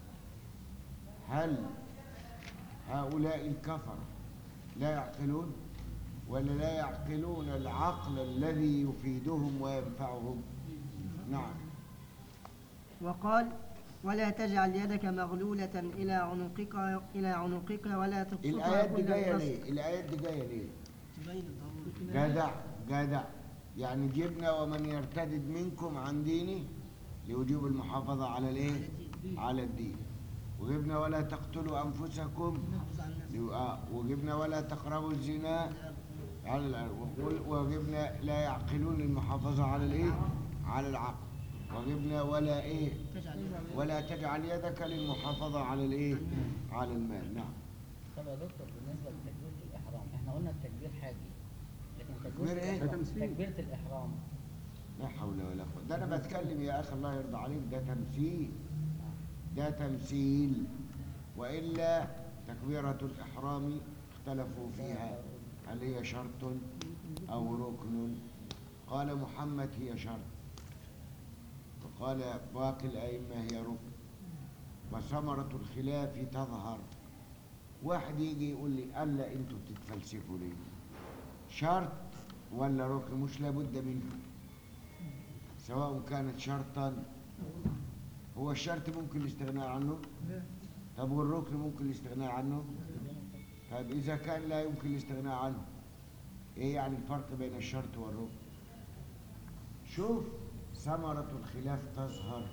هل هؤلاء الكفر لا يعقلون ولا لا يعقلون العقل الذي يفيدهم وينفعهم نعم وقال ولا تجعل يدك مغلولة إلى عنقك إلى عنقك ولا تبسطها الايات دي كل جايه البسط ليه الايات دي جايه ليه تبين الضرورة جدع جدع يعني جبنا ومن يرتدد منكم عن دينه لوجوب المحافظة على الايه؟ على الدين وجبنا ولا تقتلوا أنفسكم حافظ على النفس لو- آه، وجبنا ولا تقربوا الزنا على الع- وقل- وجبنا لا يعقلون المحافظة على الايه؟ على العقل وجبنا ولا ايه؟ تجعل يدك ولا تجعل يدك للمحافظة على الايه؟ على المال نعم طب يا دكتور بالنسبة لتكبيرة الإحرام احنا قلنا التكبير حاجي لكن تكبير تكبيرة إيه؟ الإحرام تمثيل. تكبيرة الإحرام لا حول ولا قوة ده أنا بتكلم يا أخي الله يرضى عليك ده تمثيل ده تمثيل وإلا تكبيرة الإحرام اختلفوا فيها هل هي شرط أو ركن قال محمد هي شرط وقال باقي الأئمة هي ركن وثمرة الخلاف تظهر واحد يجي يقول لي ألا أنتوا بتتفلسفوا ليه شرط ولا ركن مش لابد منه سواء كانت شرطا هو الشرط ممكن الاستغناء عنه طب والركن ممكن الاستغناء عنه طيب إذا كان لا يمكن الاستغناء عنه إيه يعني الفرق بين الشرط والركن شوف ثمرة الخلاف تظهر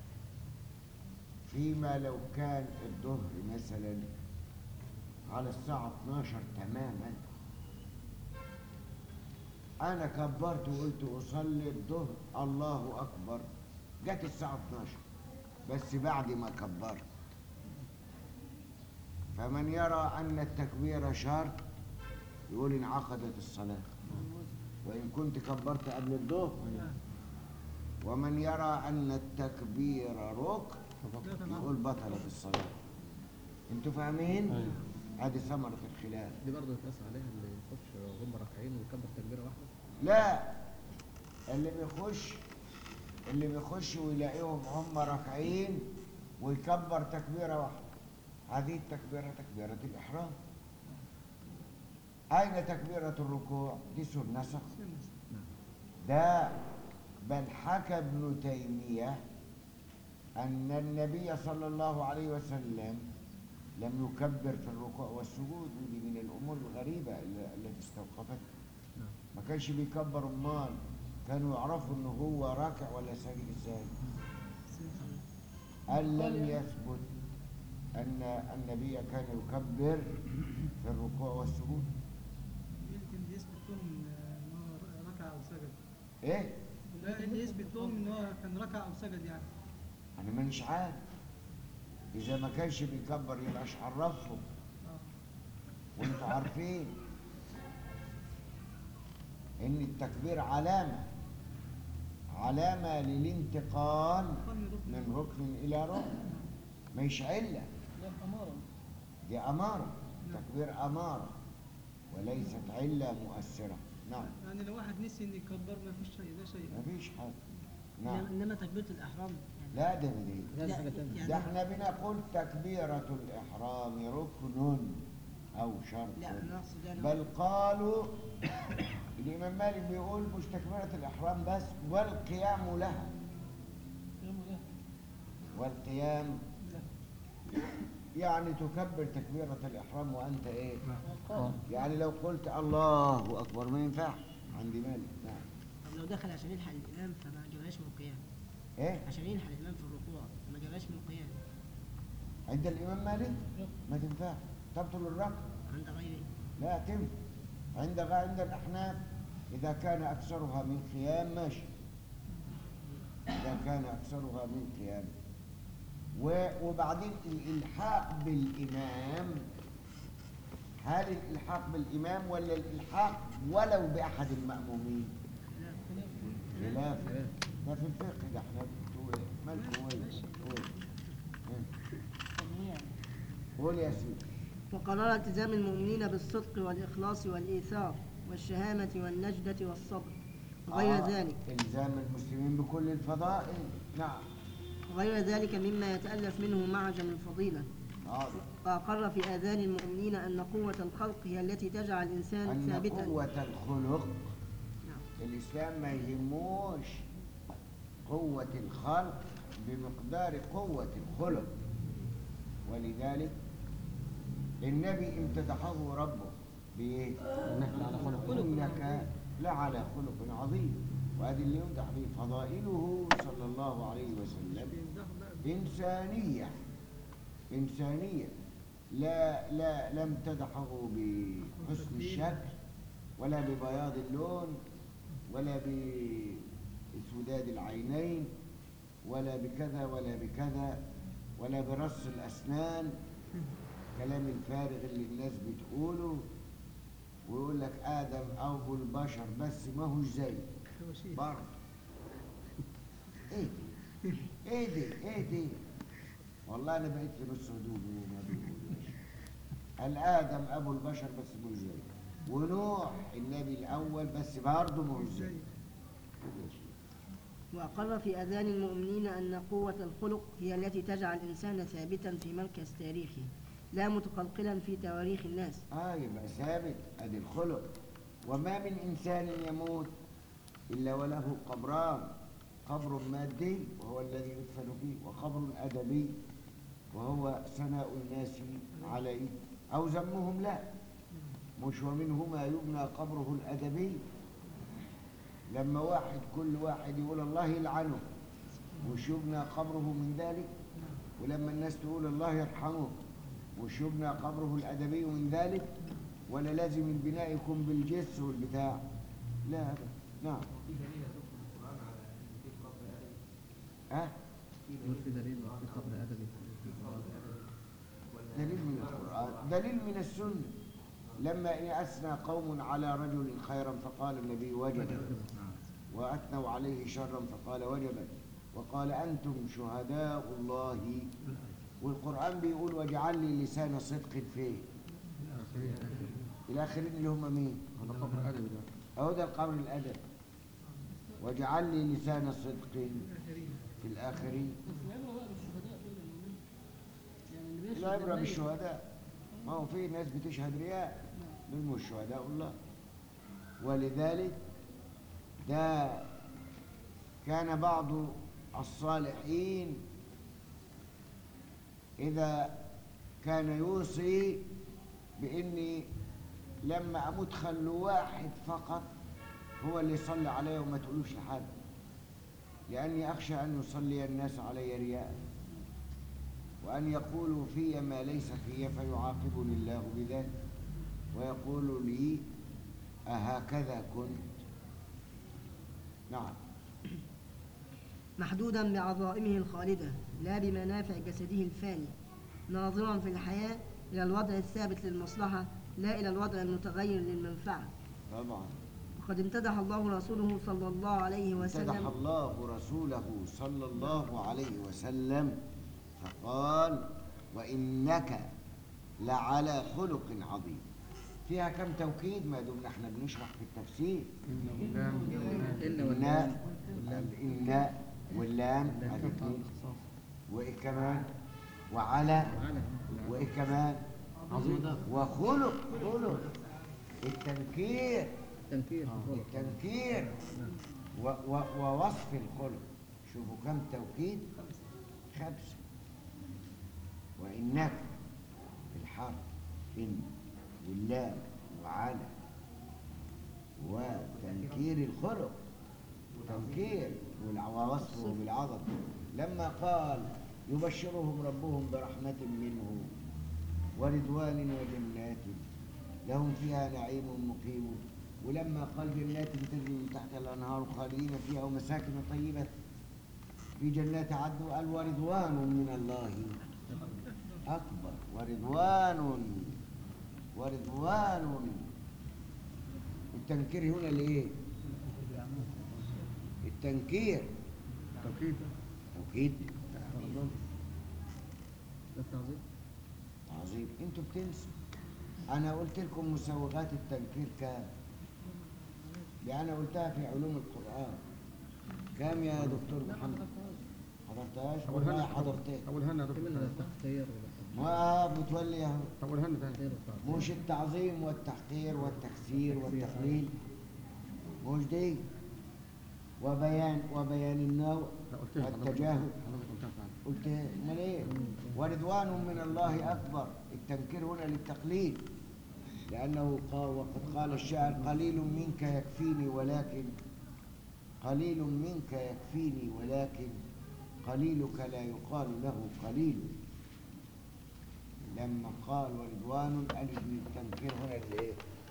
فيما لو كان الظهر مثلا على الساعة 12 تماما أنا كبرت وقلت أصلي الظهر الله أكبر جت الساعة 12 بس بعد ما كبرت فمن يرى أن التكبير شرط يقول انعقدت الصلاة وإن كنت كبرت قبل الظهر ومن يرى أن التكبير ركن يقول بطلت الصلاة انتوا فاهمين؟ أيوة. هذه ثمرة الخلاف دي برضه يتقاس عليها اللي يخش هم راكعين ويكبر تكبيره واحده لا اللي بيخش اللي بيخش ويلاقيهم هم راكعين ويكبر تكبيرة واحدة هذه التكبيرة تكبيرة الإحرام أين تكبيرة الركوع؟ دي سنة سخط ده بل حكى ابن تيمية أن النبي صلى الله عليه وسلم لم يكبر في الركوع والسجود ودي من الأمور الغريبة الل- التي استوقفت ما كانش بيكبر امال كانوا يعرفوا ان هو راكع ولا ساجد ازاي قال لم يثبت ان النبي كان يكبر في الركوع والسجود يمكن يثبت لهم ان هو ركع او سجد ايه لا اللي يثبت لهم ان هو كان ركع او سجد يعني انا مانيش عارف اذا ما كانش بيكبر يبقاش عرفهم وانتوا عارفين ان التكبير علامه علامه للانتقال من ركن الى ركن مش عله ده الأمارة دي اماره تكبير اماره وليست عله مؤثره نعم يعني لو واحد نسي ان يكبر ما فيش شيء ده شيء مفيش حاجه إنما- نعم إنما تكبيرة الإحرام يعني لا ده بدي لا لا، حاجه ثانيه يعني- ده احنا بنقول تكبيرة الإحرام ركن أو شرط لا أنا أقصد يعني بل قالوا الإمام مالك بيقول مش تكبيرة الإحرام بس والقيام لها يوم ده والقيام يعني تكبر تكبيرة الإحرام وأنت إيه قائم. يعني لو قلت الله أكبر ما ينفعش عندي مالك نعم طب لو دخل عشان يلحق الإمام فما جابهاش من القيام إيه عشان يلحق الإمام في الركوع ما جابهاش من القيام عند الإمام مالك ما تنفع تبطل الركعة عند غيره لا تنفع عند عند الأحناف إذا كان أكثرها من قيام ماشي إذا كان أكثرها من قيام و- وبعدين الإلحاق بالإمام هل الإلحاق بالإمام ولا الإلحاق ولو بأحد المأمومين؟ خلاف ده في الفقه ده احنا بتقول ايه؟ مالكم وين؟ قول إيه؟ تنويع قول يا سيدي وقرر التزام المؤمنين بالصدق والإخلاص والإيثار والشهامة والنجدة والصبر وغير آه، ذلك إلزام المسلمين بكل الفضائل نعم وغير ذلك مما يتألف منه معجم الفضيلة آه. وأقر في آذان المؤمنين أن قوة الخلق هي التي تجعل الإنسان أن ثابتا قوة الخلق نعم. الإسلام ما يهموش قوة الخلق بمقدار قوة الخلق ولذلك النبي امتدحه ربه بإيه؟ إنك لعلى خلق إنك لعلى خلق عظيم وهذه اللي يمدح به فضائله صلى الله عليه وسلم إنسانية إنسانية لا لا لا امتدحه بحسن الشكل ولا ببياض اللون ولا باسوداد العينين ولا بكذا ولا بكذا ولا برص الأسنان كلام الفارغ اللي الناس بتقوله ويقول لك آدم أبو البشر بس ما هوش زي برضه ايه دي ايه دي ايه دي والله انا بقيت في نص هدومي وما بيقولوش الادم ابو البشر بس مش زي ونوح النبي الاول بس برضه مش زي وأقر في آذان المؤمنين أن قوة الخلق هي التي تجعل الإنسان ثابتا في مركز تاريخي لا متقلقلا في تواريخ الناس اه يبقى ثابت ادي الخلق وما من انسان يموت الا وله قبران قبر مادي وهو الذي يدفن فيه وقبر ادبي وهو ثناء الناس عليه او ذمهم لا مش ومنهما يبنى قبره الادبي لما واحد كل واحد يقول الله يلعنه مش يبنى قبره من ذلك ولما الناس تقول الله يرحمه مش يبنى قبره الأدبي من ذلك ولا لازم البناء يكون بالجس والبتاع لا أبدا نعم في دليل يا دكتور في القرآن على إن في قبر أدبي أه في يقول في دليل في قبر أدبي في قبر أدبي ولا دليل من القرآن دليل من السنة لما إن أثنى قوم على رجل خيرا فقال النبي وجب وأثنوا عليه شرا فقال وجبت وقال أنتم شهداء الله والقرآن بيقول واجعل لي لسان صدق فيه الآخرين اللي هم مين؟ هذا قبر أدبي ده أهو ده القول الأدب واجعل لي لسان صدق في الآخرين بس العبرة بقى بالشهداء دول يعني اللي بيشهد العبرة للميت. بالشهداء ما هو في ناس بتشهد رياء دول مش شهداء الله ولذلك ده كان بعض الصالحين إذا كان يوصي بإني لما أموت خلوا واحد فقط هو اللي يصلي علي وما تقولوش لحد لأني أخشى أن يصلي الناس علي رياء وأن يقولوا في ما ليس في فيعاقبني الله بذلك ويقول لي أهكذا كنت نعم محدودا بعظائمه الخالدة لا بمنافع جسده الفاني ناظرا في الحياة إلى الوضع الثابت للمصلحة لا إلى الوضع المتغير للمنفعة طبعا وقد امتدح الله رسوله صلى الله عليه امتدح وسلم الله رسوله صلى الله عليه وسلم فقال وإنك لعلى خلق عظيم فيها كم توكيد ما دمنا احنا بنشرح في التفسير إن واللام إن إن واللام الإن واللام هذه اتنين. وإيه كمان وعلى وإيه كمان عظيم وخلق خلق التنكير تنكير خلق التنكير و و ووصف الخلق شوفوا كم توكيد خمسة فإنك في الحرف إن واللام وعلى وتنكير الخلق تنكير والع- ووصفه بالعظم لما قال يبشرهم ربهم برحمة منه ورضوان وجنات لهم فيها نعيم مقيم ولما قال جنات تجري من تحت الأنهار خالدين فيها ومساكن طيبة في جنات عدن وقال ورضوان من الله أكبر ورضوان ورضوان التنكير هنا لإيه؟ التنكير توكيد توكيد ده التعظيم عظيم انتوا بتنسوا انا قلت لكم مسوغات التنكير كام دي انا قلتها في علوم القران كام يا دكتور محمد حضرتهاش أولها والله لنا حضرتها أولها لنا يا في منها دكتور التحقير ما متولي اهو أولها لنا تاني والتحقير والتعظيم مش التعظيم والتحقير والتكسير والتقليل مش دي وبيان وبيان النوع لا قلتها حضرتك والتجاهل حضرتك قلتها فعلا قلت امال ايه ورضوان من الله اكبر التنكير هنا للتقليد لانه قال وقد قال الشاعر قليل منك يكفيني ولكن قليل منك يكفيني ولكن قليلك لا يقال له قليل لما قال ورضوان قال ان التنكير هنا لايه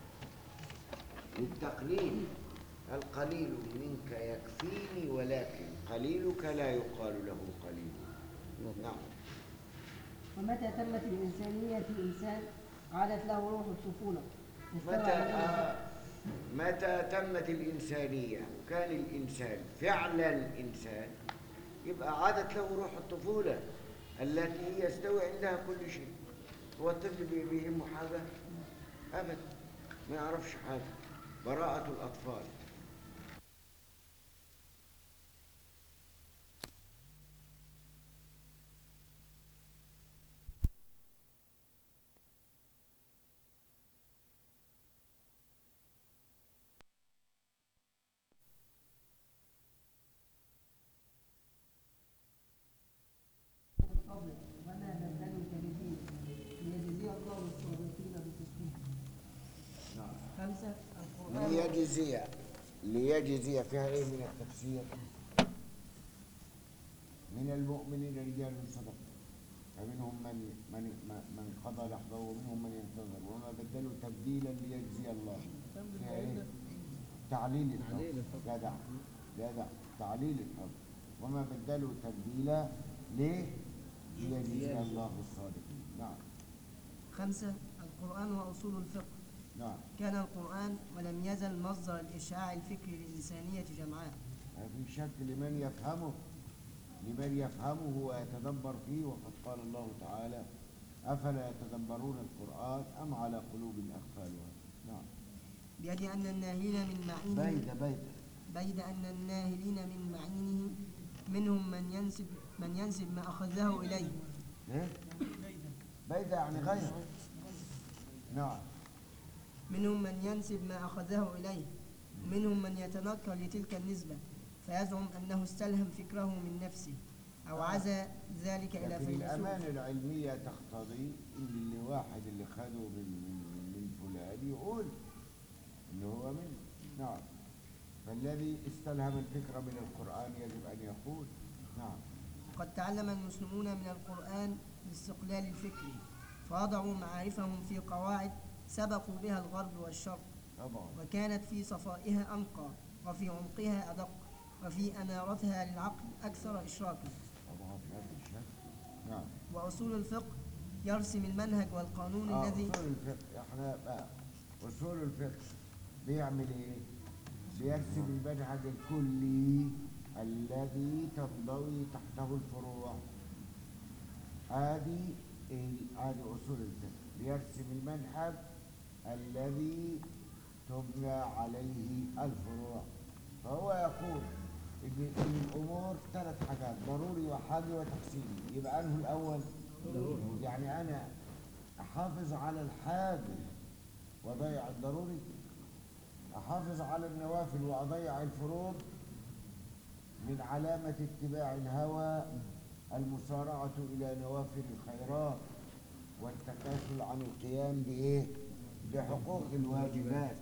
للتقليل القليل منك يكفيني ولكن قليلك لا يقال له قليل نعم ومتى تمت الإنسانية في إنسان عادت له روح الطفولة متى آه متى تمت الإنسانية وكان الإنسان فعلا إنسان يبقى عادت له روح الطفولة التي يستوي عندها كل شيء هو الطفل بي- بيهمه حاجة أبدا ما يعرفش حاجة براءة الأطفال الفضل وما بدلوا تبديل ليجزي الله الصادقين بصدقهم نعم خمسة القرآن ليجزي ليجزي فيها ايه من التفسير من المؤمنين رجال صدقوا فمنهم من من من قضى نحبه ومنهم من ينتظر وما بدلوا تبديلا ليجزي الله فيها ايه تعليل تعليل الحكم الحكم. جدع جدع تعليل الحكم وما بدلوا تبديلا ليه ليجزي الله الصادقين نعم خمسة القرآن وأصول الفقه نعم كان القرآن ولم يزل مصدر الإشعاع الفكري للإنسانية جمعاء ما في شك لمن يفهمه لمن يفهمه ويتدبر فيه وقد قال الله تعالى أفلا يتدبرون القرآن أم على قلوب أقفالها نعم بيد أن الناهلين من معينه بيد بيد بيد أن الناهلين من معينه منهم من ينسب من ينسب ما أخذه إليه إيه؟ بيد يعني غير نعم منهم من ينسب ما أخذه إليه ومنهم من يتنكر لتلك النسبة فيزعم أنه استلهم فكره من نفسه أو عزى ذلك إلى لكن فيلسوف الأمانة العلمية تقتضي إن اللي واحد اللي خده من, من, من فلان يقول إن هو منه نعم فالذي استلهم الفكرة من القرآن يجب أن يقول نعم قد تعلم المسلمون من القرآن الاستقلال الفكري فوضعوا معارفهم في قواعد سبقوا بها الغرب والشرق طبعا وكانت في صفائها أنقى وفي عمقها أدق وفي أنارتها للعقل أكثر إشراكا طبعا في هذا الشك نعم وأصول الفقه يرسم المنهج والقانون آه الذي أصول الفقه احنا بقى أصول الفقه بيعمل إيه؟ بيرسم المنهج الكلي الذي تنضوي تحته الفروع هذه ال- هذه أصول الفقه بيرسم المنهج الذي تبنى عليه الفروع فهو يقول إن إن الأمور ثلاث حاجات ضروري وحاجي وتحسيني يبقى أنه الأول يعني أنا أحافظ على الحاجة وأضيع الضروري أحافظ على النوافل وأضيع الفروض من علامة اتباع الهوى المسارعة إلى نوافل الخيرات والتكاسل عن القيام بإيه؟ بحقوق الواجبات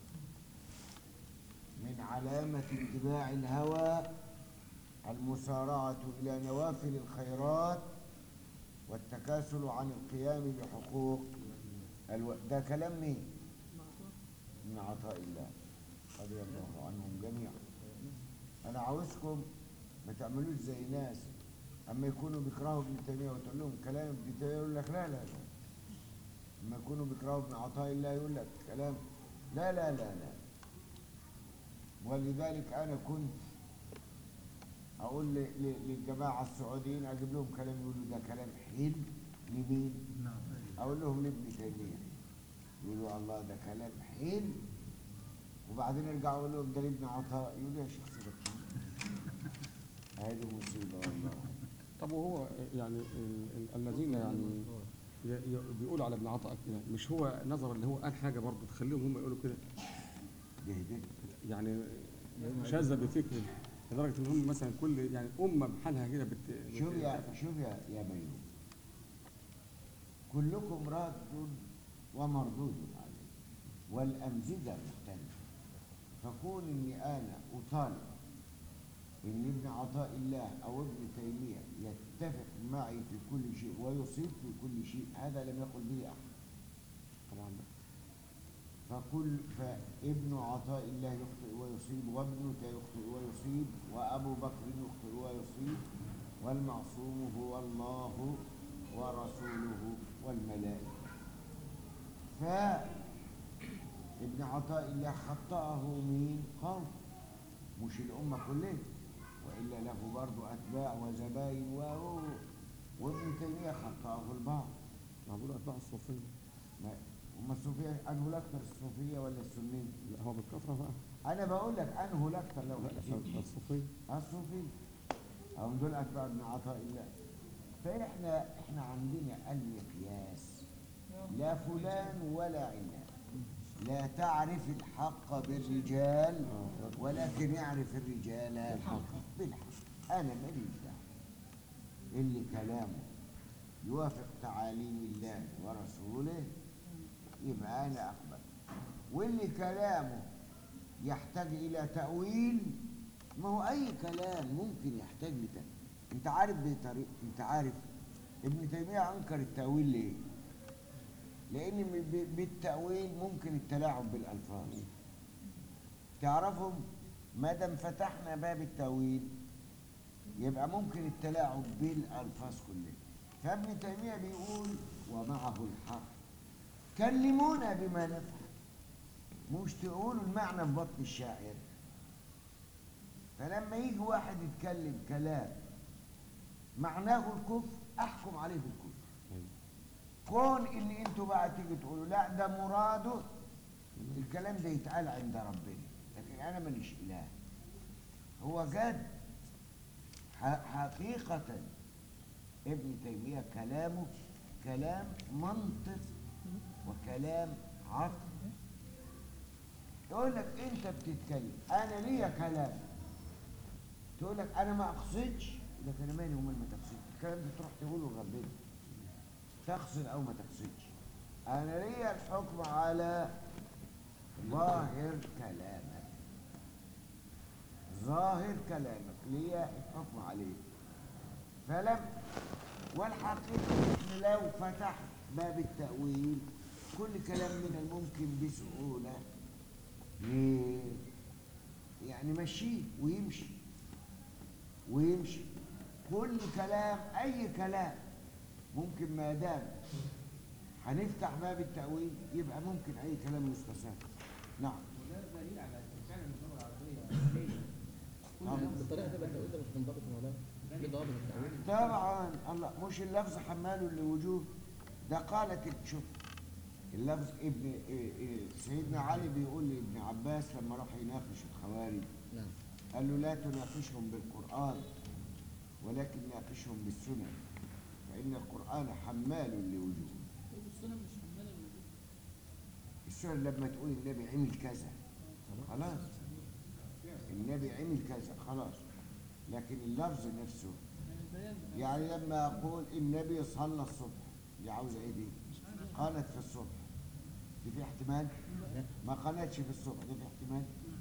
من علامة اتباع الهوى المسارعة إلى نوافل الخيرات والتكاسل عن القيام بحقوق الو... ده كلام مين؟ من عطاء الله رضي الله عنهم جميعا أنا عاوزكم ما تعملوش زي ناس أما يكونوا بيكرهوا ابن تيمية وتقول لهم كلام ابن تيمية يقول لك لا لا لا أما يكونوا بيكرهوا ابن عطاء الله يقول لك كلام لا لا لا لا ولذلك أنا كنت أقول ل- ل- للجماعة السعوديين أجيب لهم كلام يقولوا ده كلام حلو لمين؟ أقول لهم لابن تيمية يقولوا الله ده كلام حلو وبعدين ارجع اقول لهم ده لابن عطاء يقولوا يا شيخ سيبك هذه مصيبة والله طب وهو يعني ال- ال- الذين يعني ي- ي- بيقولوا على ابن عطاء كده مش هو نظرا اللي هو قال حاجه برضه تخليهم هم يقولوا كده ده ده يعني شاذة بفكر لدرجه ان هم مثلا كل يعني امه بحالها كده بت شوف بت- يا شوف يا يا ميمون كلكم راد ومردود عليه والأمزجة مختلفة فكون إني أنا أطالب إن ابن عطاء الله أو ابن تيمية يتفق معي في كل شيء ويصيب في كل شيء هذا لم يقل به أحد طبعا فكل فابن عطاء الله يخطئ ويصيب وابن يخطئ ويصيب وابو بكر يخطئ ويصيب والمعصوم هو الله ورسوله والملائكه فابن عطاء الله خطأه مين قوم مش الامه كلها والا له برضه اتباع وزباين و وابن تيميه خطأه البعض معقول اتباع الصوفيه ما هم الصوفيه انه الاكثر الصوفيه ولا السنيه؟ لا هو بالكثره بقى انا بقول لك انه الاكثر لو لا حسيت الصوفيه الصوفي هم دول اتباع ابن عطاء الله فاحنا احنا عندنا المقياس لا فلان ولا علان لا تعرف الحق بالرجال ولكن اعرف الرجال بالحق انا ماليش دعوه اللي كلامه يوافق تعاليم الله ورسوله يبقى انا اقبل واللي كلامه يحتاج الى تاويل ما هو اي كلام ممكن يحتاج لتاويل انت عارف بطريقه انت عارف ابن تيميه انكر التاويل ليه لان ب- ب- بالتاويل ممكن التلاعب بالالفاظ تعرفهم ما دام فتحنا باب التاويل يبقى ممكن التلاعب بالالفاظ كلها فابن تيميه بيقول ومعه الحق كلمونا بما نفهم مش تقولوا المعنى في بطن الشاعر فلما يجي واحد يتكلم كلام معناه الكفر احكم عليه بالكفر كون ان انتوا بقى تيجي تقولوا لا ده مراده الكلام ده يتقال عند ربنا لكن انا ماليش اله هو جد ح- حقيقة ابن تيمية كلامه كلام منطق وكلام عقل يقول لك انت بتتكلم انا ليا كلام تقول لك انا ما اقصدش يقول لك انا مالي ومال ما تقصدش الكلام ده تروح تقوله لربنا تقصد او ما تقصدش انا ليا الحكم على ظاهر كلامك ظاهر كلامك ليا الحكم عليه فلم والحقيقة إن لو فتحت باب التأويل كل كلام من الممكن بسهولة ي- يعني مشيه ويمشي ويمشي كل كلام أي كلام ممكن ما دام هنفتح باب التأويل يبقى ممكن أي كلام يستساغ نعم وده دليل على ان فعلا اللغه العربيه غنيه طبعا. بالطريقه كده التأويل ده مش منضبط يا مولانا في ضوابط التأويل طبعا الله مش اللفظ حمال لوجوه ده قالت شوف اللفظ ابن إيه إيه سيدنا علي بيقول لابن عباس لما راح يناقش الخوارج نعم قال له لا تناقشهم بالقرآن ولكن ناقشهم بالسنن فإن القرآن حمال لوجوه السنة مش حمالة الوجود السنن لما تقول النبي عمل كذا خلاص النبي عمل كذا خلاص لكن اللفظ نفسه يعني البيان بتاع يعني لما أقول النبي صلى الصبح دي عاوزة ايه دي قالت في الصبح دي في احتمال ما قالتش في الصبح دي في احتمال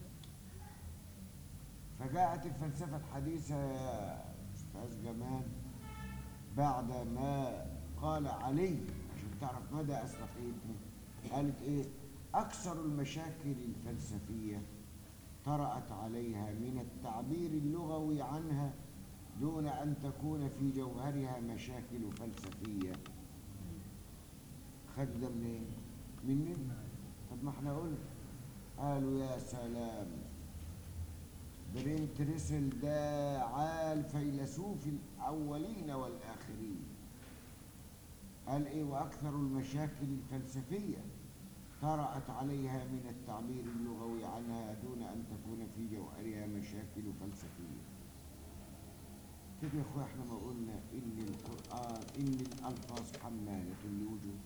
فجاءت الفلسفة الحديثة يا أستاذ جمال بعد ما قال علي عشان تعرف مدى أسبقيته قالت إيه أكثر المشاكل الفلسفية طرأت عليها من التعبير اللغوي عنها دون أن تكون في جوهرها مشاكل فلسفية خد ده منين؟ مننا طب ما احنا قلنا قالوا يا سلام برنت رسل ده عال فيلسوف الأولين والآخرين قال إيه وأكثر المشاكل الفلسفية طرأت عليها من التعبير اللغوي عنها دون أن تكون في جوهرها مشاكل فلسفية كده يا أخويا احنا ما قلنا إن القرآن إن الألفاظ حمالة لوجود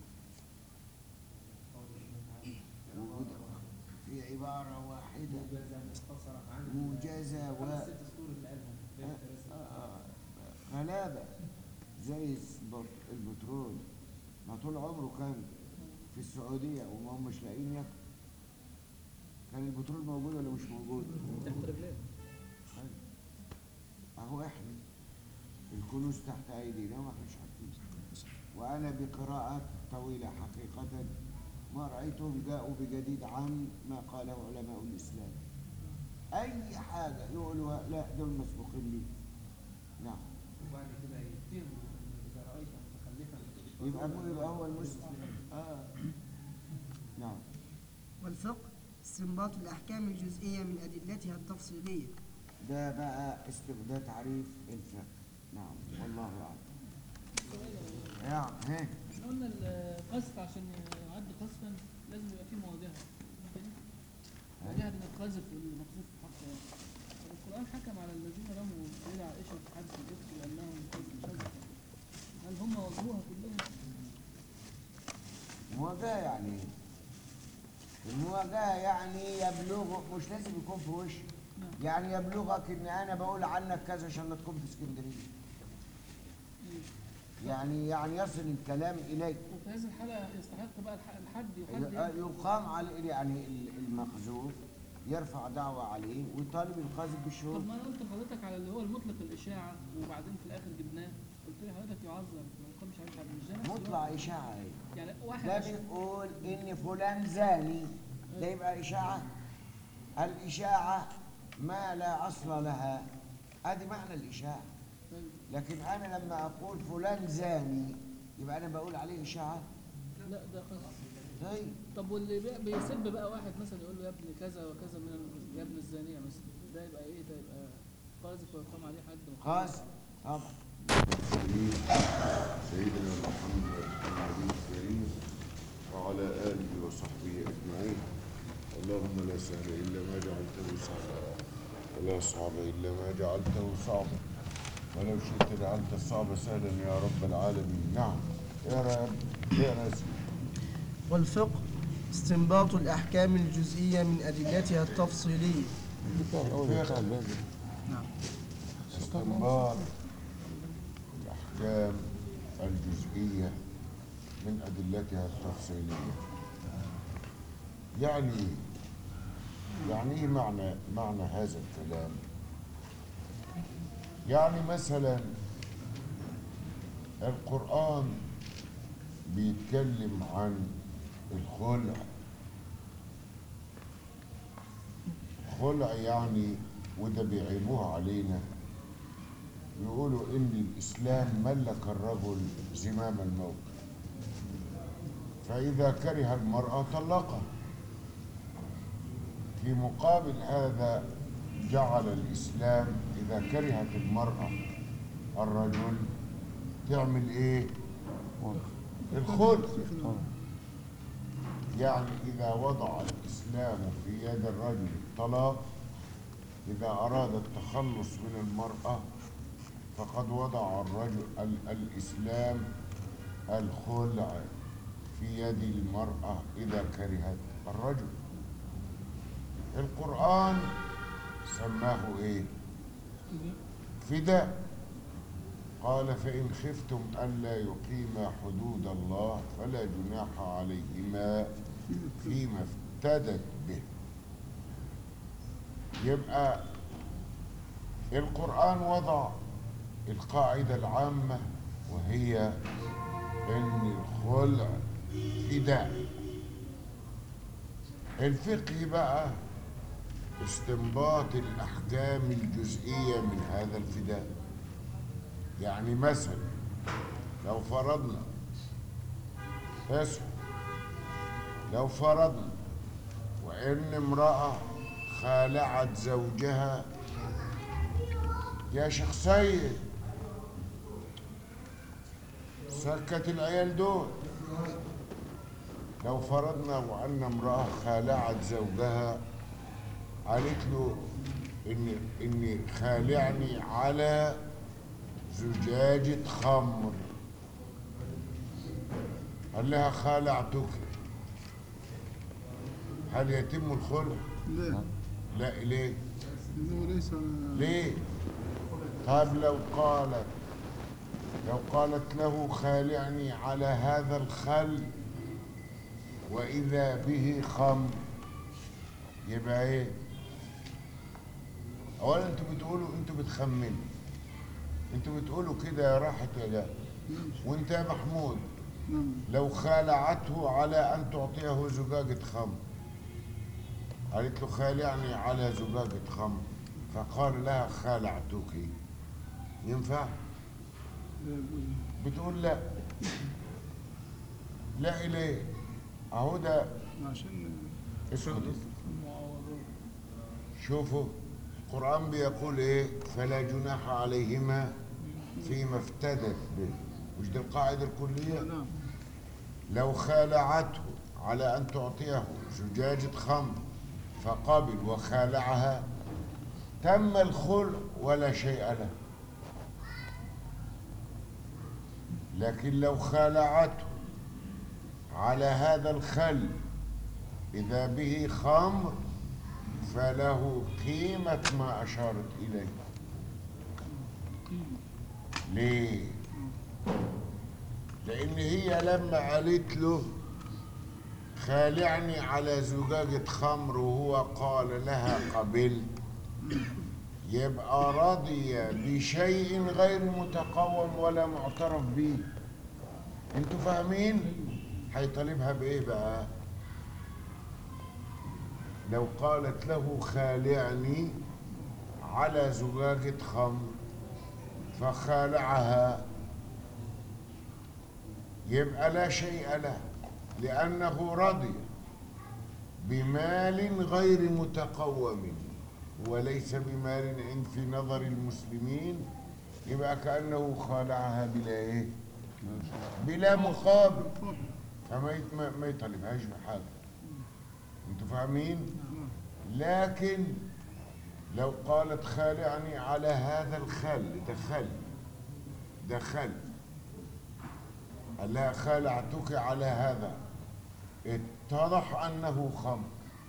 وجود في عبارة واحدة مختصرة عن موجزة و خمس ست سطور اللي قالهم برنت رسل. آه، غلابة زي السبر- البترول ما طول عمره كان في السعودية وما هم مش لاقيين ياكلوا كان البترول موجود ولا مش موجود؟ تحت رجليه طيب. اهو احنا الكنوز تحت ايدينا وما احناش عارفين وانا بقراءات طويله حقيقه ما رايتهم جاءوا بجديد عن ما قاله علماء الاسلام اي حاجه يقولوا لا دول مسبوقين لي نعم وبعد كده يتهموا إن إذا رأيت متخلفا يبقى مو يبقى هو المسلم اه نعم والفقه استنباط الأحكام الجزئية من أدلتها التفصيلية ده بقى است- ده تعريف الفقه نعم والله اعلم نعم ها احنا قلنا القذف عشان يعد قذفا لازم يبقى فيه مواجهه مواجهه بين القاذف والمقذوف في حقه يعني طب القران حكم على الذين رموا سيدة عائشه في حادث الافك بانهم كذبوا هل هم واجهوها كلهم؟ مواجهة يعني ايه؟ المواجهة يعني يبلغ مش لازم يكون في وشك نعم. يعني يبلغك ان انا بقول عنك كذا عشان لا تكون في اسكندرية يعني يعني يصل الكلام اليك وفي هذه الحاله يستحق بقى الح- الحد يحد يعني. يقام على يعني ال- المخزوف يرفع دعوة عليه ويطالب القاذف طب بالشهود ما انا قلت لحضرتك على اللي هو المطلق الاشاعه وبعدين في الاخر جبناه قلت لي حضرتك يعذر ما يقامش عليه حد مش ده نفس مطلع الوقت؟ إشاعة ايه يعني واحد ده أش- بيقول ان فلان زاني ده يبقى اشاعه الاشاعه ما لا اصل لها ادي معنى الاشاعه طيب. لكن انا لما اقول فلان زاني يبقى انا بقول عليه اشاعه لا ده قذف طيب طب واللي بي- بيسب بقى واحد مثلا يقول له يا ابن كذا وكذا من ال- يا ابن الزانيه مثلا ده يبقى ايه ده يبقى قاذف ويقام عليه حد خاص طبعا سيدنا محمد النبي الكريم وعلى آله وصحبه أجمعين اللهم لا سهل إلا ما جعلته سهلا ولا صعب إلا ما جعلته صعبا ولو شئت جعلت الصعب سهلا يا رب العالمين نعم اقرا يا ابني اقرا يا سيدي والفقه استنباط الأحكام الجزئية من أدلتها التفصيلية بتاع الاول بتاع الباب استنباط الأحكام الجزئية من أدلتها التفصيلية يعني يعني إيه معنى معنى هذا الكلام؟ يعني مثلا القرآن بيتكلم عن الخلع خلع يعني وده بيعيبوها علينا يقولوا ان الاسلام ملك الرجل زمام الموت فاذا كره المراه طلقها في مقابل هذا جعل الاسلام اذا كرهت المراه الرجل تعمل ايه الخلع يعني إذا وضع الإسلام في يد الرجل الطلاق إذا أراد التخلص من المرأة فقد وضع الرجل ال- الإسلام الخلع في يد المرأة إذا كرهت الرجل القرآن سماه إيه؟ فداء قال فإن خفتم ألا يقيما حدود الله فلا جناح عليهما فيما افتدت به يبقى القرآن وضع القاعدة العامة وهي ان الخلع فداء الفقه بقى استنباط الاحكام الجزئيه من هذا الفداء يعني مثلا لو فرضنا اسم لو فرضنا وان امراه خالعت زوجها يا شيخ سيد سكت العيال دول لو فرضنا وأن امرأة خالعت زوجها قالت له إني إني خالعني على زجاجة خمر قال لها خالعتك هل يتم الخلع؟ لا لا ليه؟ إنه ليس ليه؟ طيب لو قالت لو قالت له خالعني على هذا الخل وإذا به خمر يبقى ايه؟ أولا انتوا بتقولوا انتوا بتخمنوا انتوا بتقولوا كده يا راحة يا جاه وانت يا محمود نعم لو خالعته على أن تعطيه زجاجة خمر قالت له خالعني على زجاجة خمر فقال لها خالعتك ينفع؟ لا يجوز بتقول لا لا إليه أهو ده عشان اسكت شوفوا القرآن بيقول إيه فلا جناح عليهما فيما افتدت به مش دي القاعدة الكلية نعم لو خالعته على أن تعطيه زجاجة خمر فقبل وخالعها تم الخلع ولا شيء له لكن لو خالعته على هذا الخل إذا به خمر فله قيمة ما أشارت إليه ليه؟ لأن هي لما قالت له خالعني على زجاجة خمر وهو قال لها قبلت يبقى رضي بشيء غير متقوم ولا معترف به انتوا فاهمين هيطالبها بايه بقى لو قالت له خالعني على زجاجة خمر فخالعها يبقى لا شيء له لأنه رضي بمال غير متقوم وليس بمال عند في نظر المسلمين يبقى كأنه خالعها بلا ايه بلا مقابل فما يت- ما- ما يطالبهاش بحاجة انتوا فاهمين لكن لو قالت خالعني على هذا الخل ده خل ده خل قال لها خالعتك على هذا اتضح انه خمر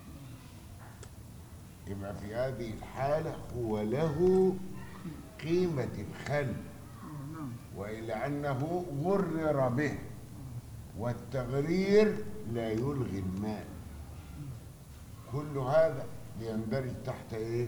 يبقى في هذه الحالة هو له قيمة الخل نعم وإلى أنه غرر به والتغرير لا يلغي المال كل هذا يندرج تحت ايه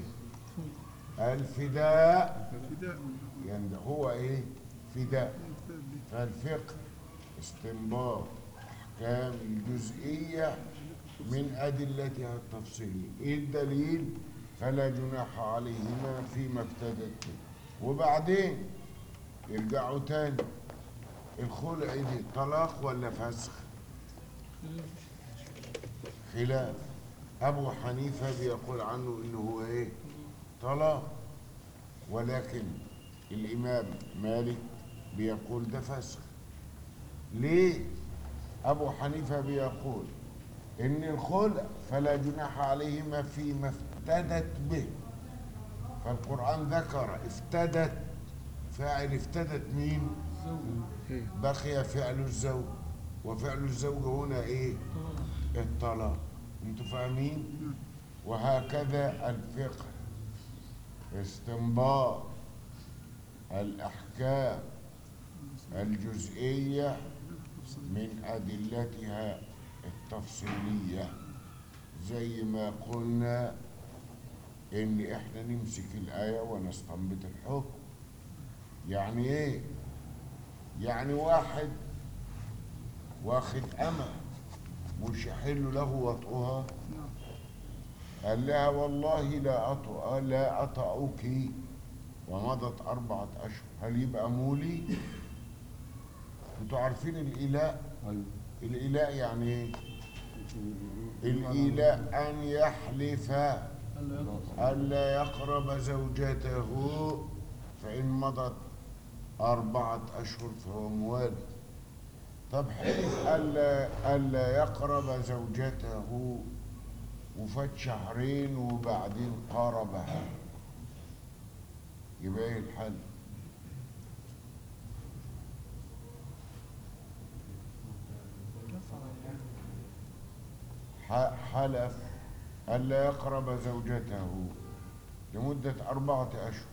الفداء فداء يند- هو ايه فداء ممتاز به. فالفقه استنباط احكام الجزئيه من ادلتها التفصيليه ايه الدليل فلا جناح عليهما فيما افتدت به وبعدين يرجعوا تاني الخلع دي طلاق ولا فسخ خلاف ابو حنيفه بيقول عنه انه هو ايه طلاق ولكن الامام مالك بيقول ده فسخ ليه ابو حنيفه بيقول ان الخلع فلا جناح عليهما فيما افتدت به فالقران ذكر افتدت فاعل افتدت مين بقي فعل الزوج وفعل الزوج هنا ايه الطلاق انتوا فاهمين وهكذا الفقه استنباط الأحكام الجزئية من أدلتها التفصيلية زي ما قلنا إن إحنا نمسك الآية ونستنبط الحكم يعني إيه؟ يعني واحد واخد أمة مش يحل له وطئها قال لها والله لا أطأ لا أطأك ومضت أربعة أشهر هل يبقى مولي؟ أنتوا عارفين الإيلاء؟ ايوه الإيلاء يعني إيه؟ الإيلاء أن يحلف ألا يقرب زوجته فإن مضت أربعة أشهر فهو موالي طب حلف ألا ألا يقرب زوجته وفات شهرين وبعدين قاربها يبقى ايه الحل؟ ح- حلف ألا يقرب زوجته لمدة أربعة أشهر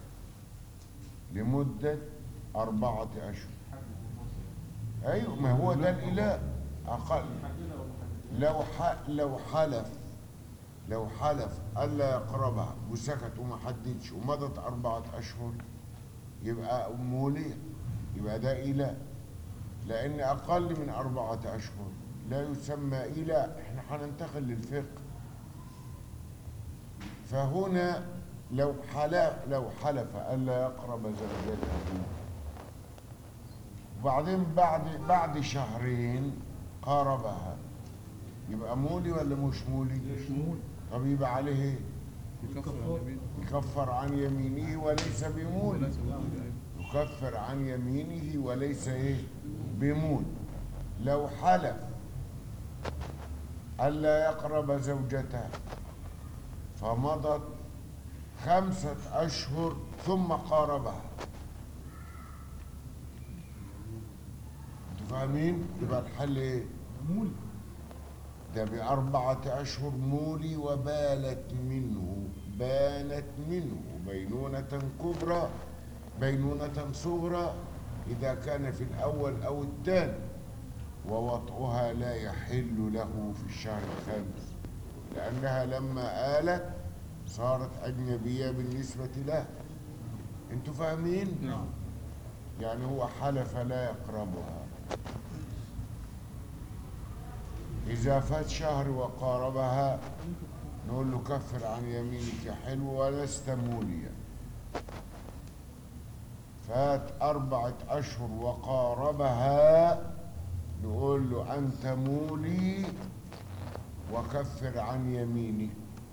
لمدة أربعة أشهر أيوة ما هو ده الإله أقل لو ح... لو حلف لو حلف ألا يقربها وسكت وما حددش ومضت أربعة أشهر يبقى مولية يبقى ده إله لأن أقل من أربعة أشهر لا يسمى إله إحنا هننتقل للفقه فهنا لو حلف لو حلف ألا يقرب زوجته وبعدين بعد بعد شهرين قاربها يبقى مولي ولا مش مولي؟ مش مولي طب يبقى عليه ايه؟ يكفر عن يمين يكفر عن يمينه وليس بمولي وليس بمولي، أيوة. يكفر عن يمينه وليس ايه؟ بمول لو حلف ألا يقرب زوجته فمضت خمسة أشهر ثم قاربها انتوا فاهمين؟ يبقى الحل ايه؟ مولي ده بأربعة أشهر مولي وبالت منه بانت منه بينونة كبرى بينونة صغرى إذا كان في الأول أو الثاني ووطئها لا يحل له في الشهر الخامس لأنها لما آلت صارت أجنبية بالنسبة له أنتوا فاهمين؟ نعم يعني هو حلف لا يقربها إذا فات شهر وقاربها نقول له كفر عن يمينك حلو ولست موليا فات أربعة أشهر وقاربها نقول له أنت مولي وكفر عن يمينك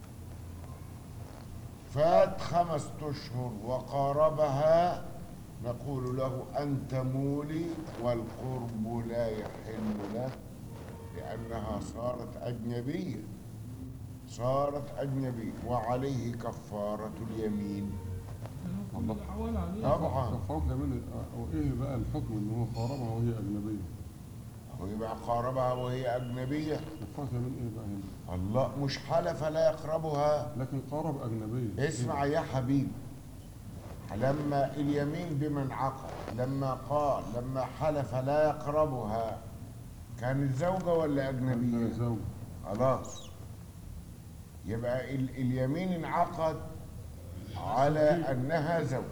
فات خمسة أشهر وقاربها نقول له أنت مولي والقرب لا يحل لك لأنها صارت أجنبية صارت أجنبية وعليه كفارة اليمين الله. حوال عليه طبعا كفارة اليمين أو إيه بقى الحكم إن هو قاربها وهي أجنبية ويبقى قاربها وهي أجنبية كفارة اليمين إيه بقى هنا الله مش حلف لا يقربها لكن قارب أجنبية اسمع يا حبيبي لما اليمين بمن عقد لما قال لما حلف لا يقربها كانت زوجة ولا أجنبية؟ زوج خلاص يبقى ال اليمين انعقد على أنها زوجة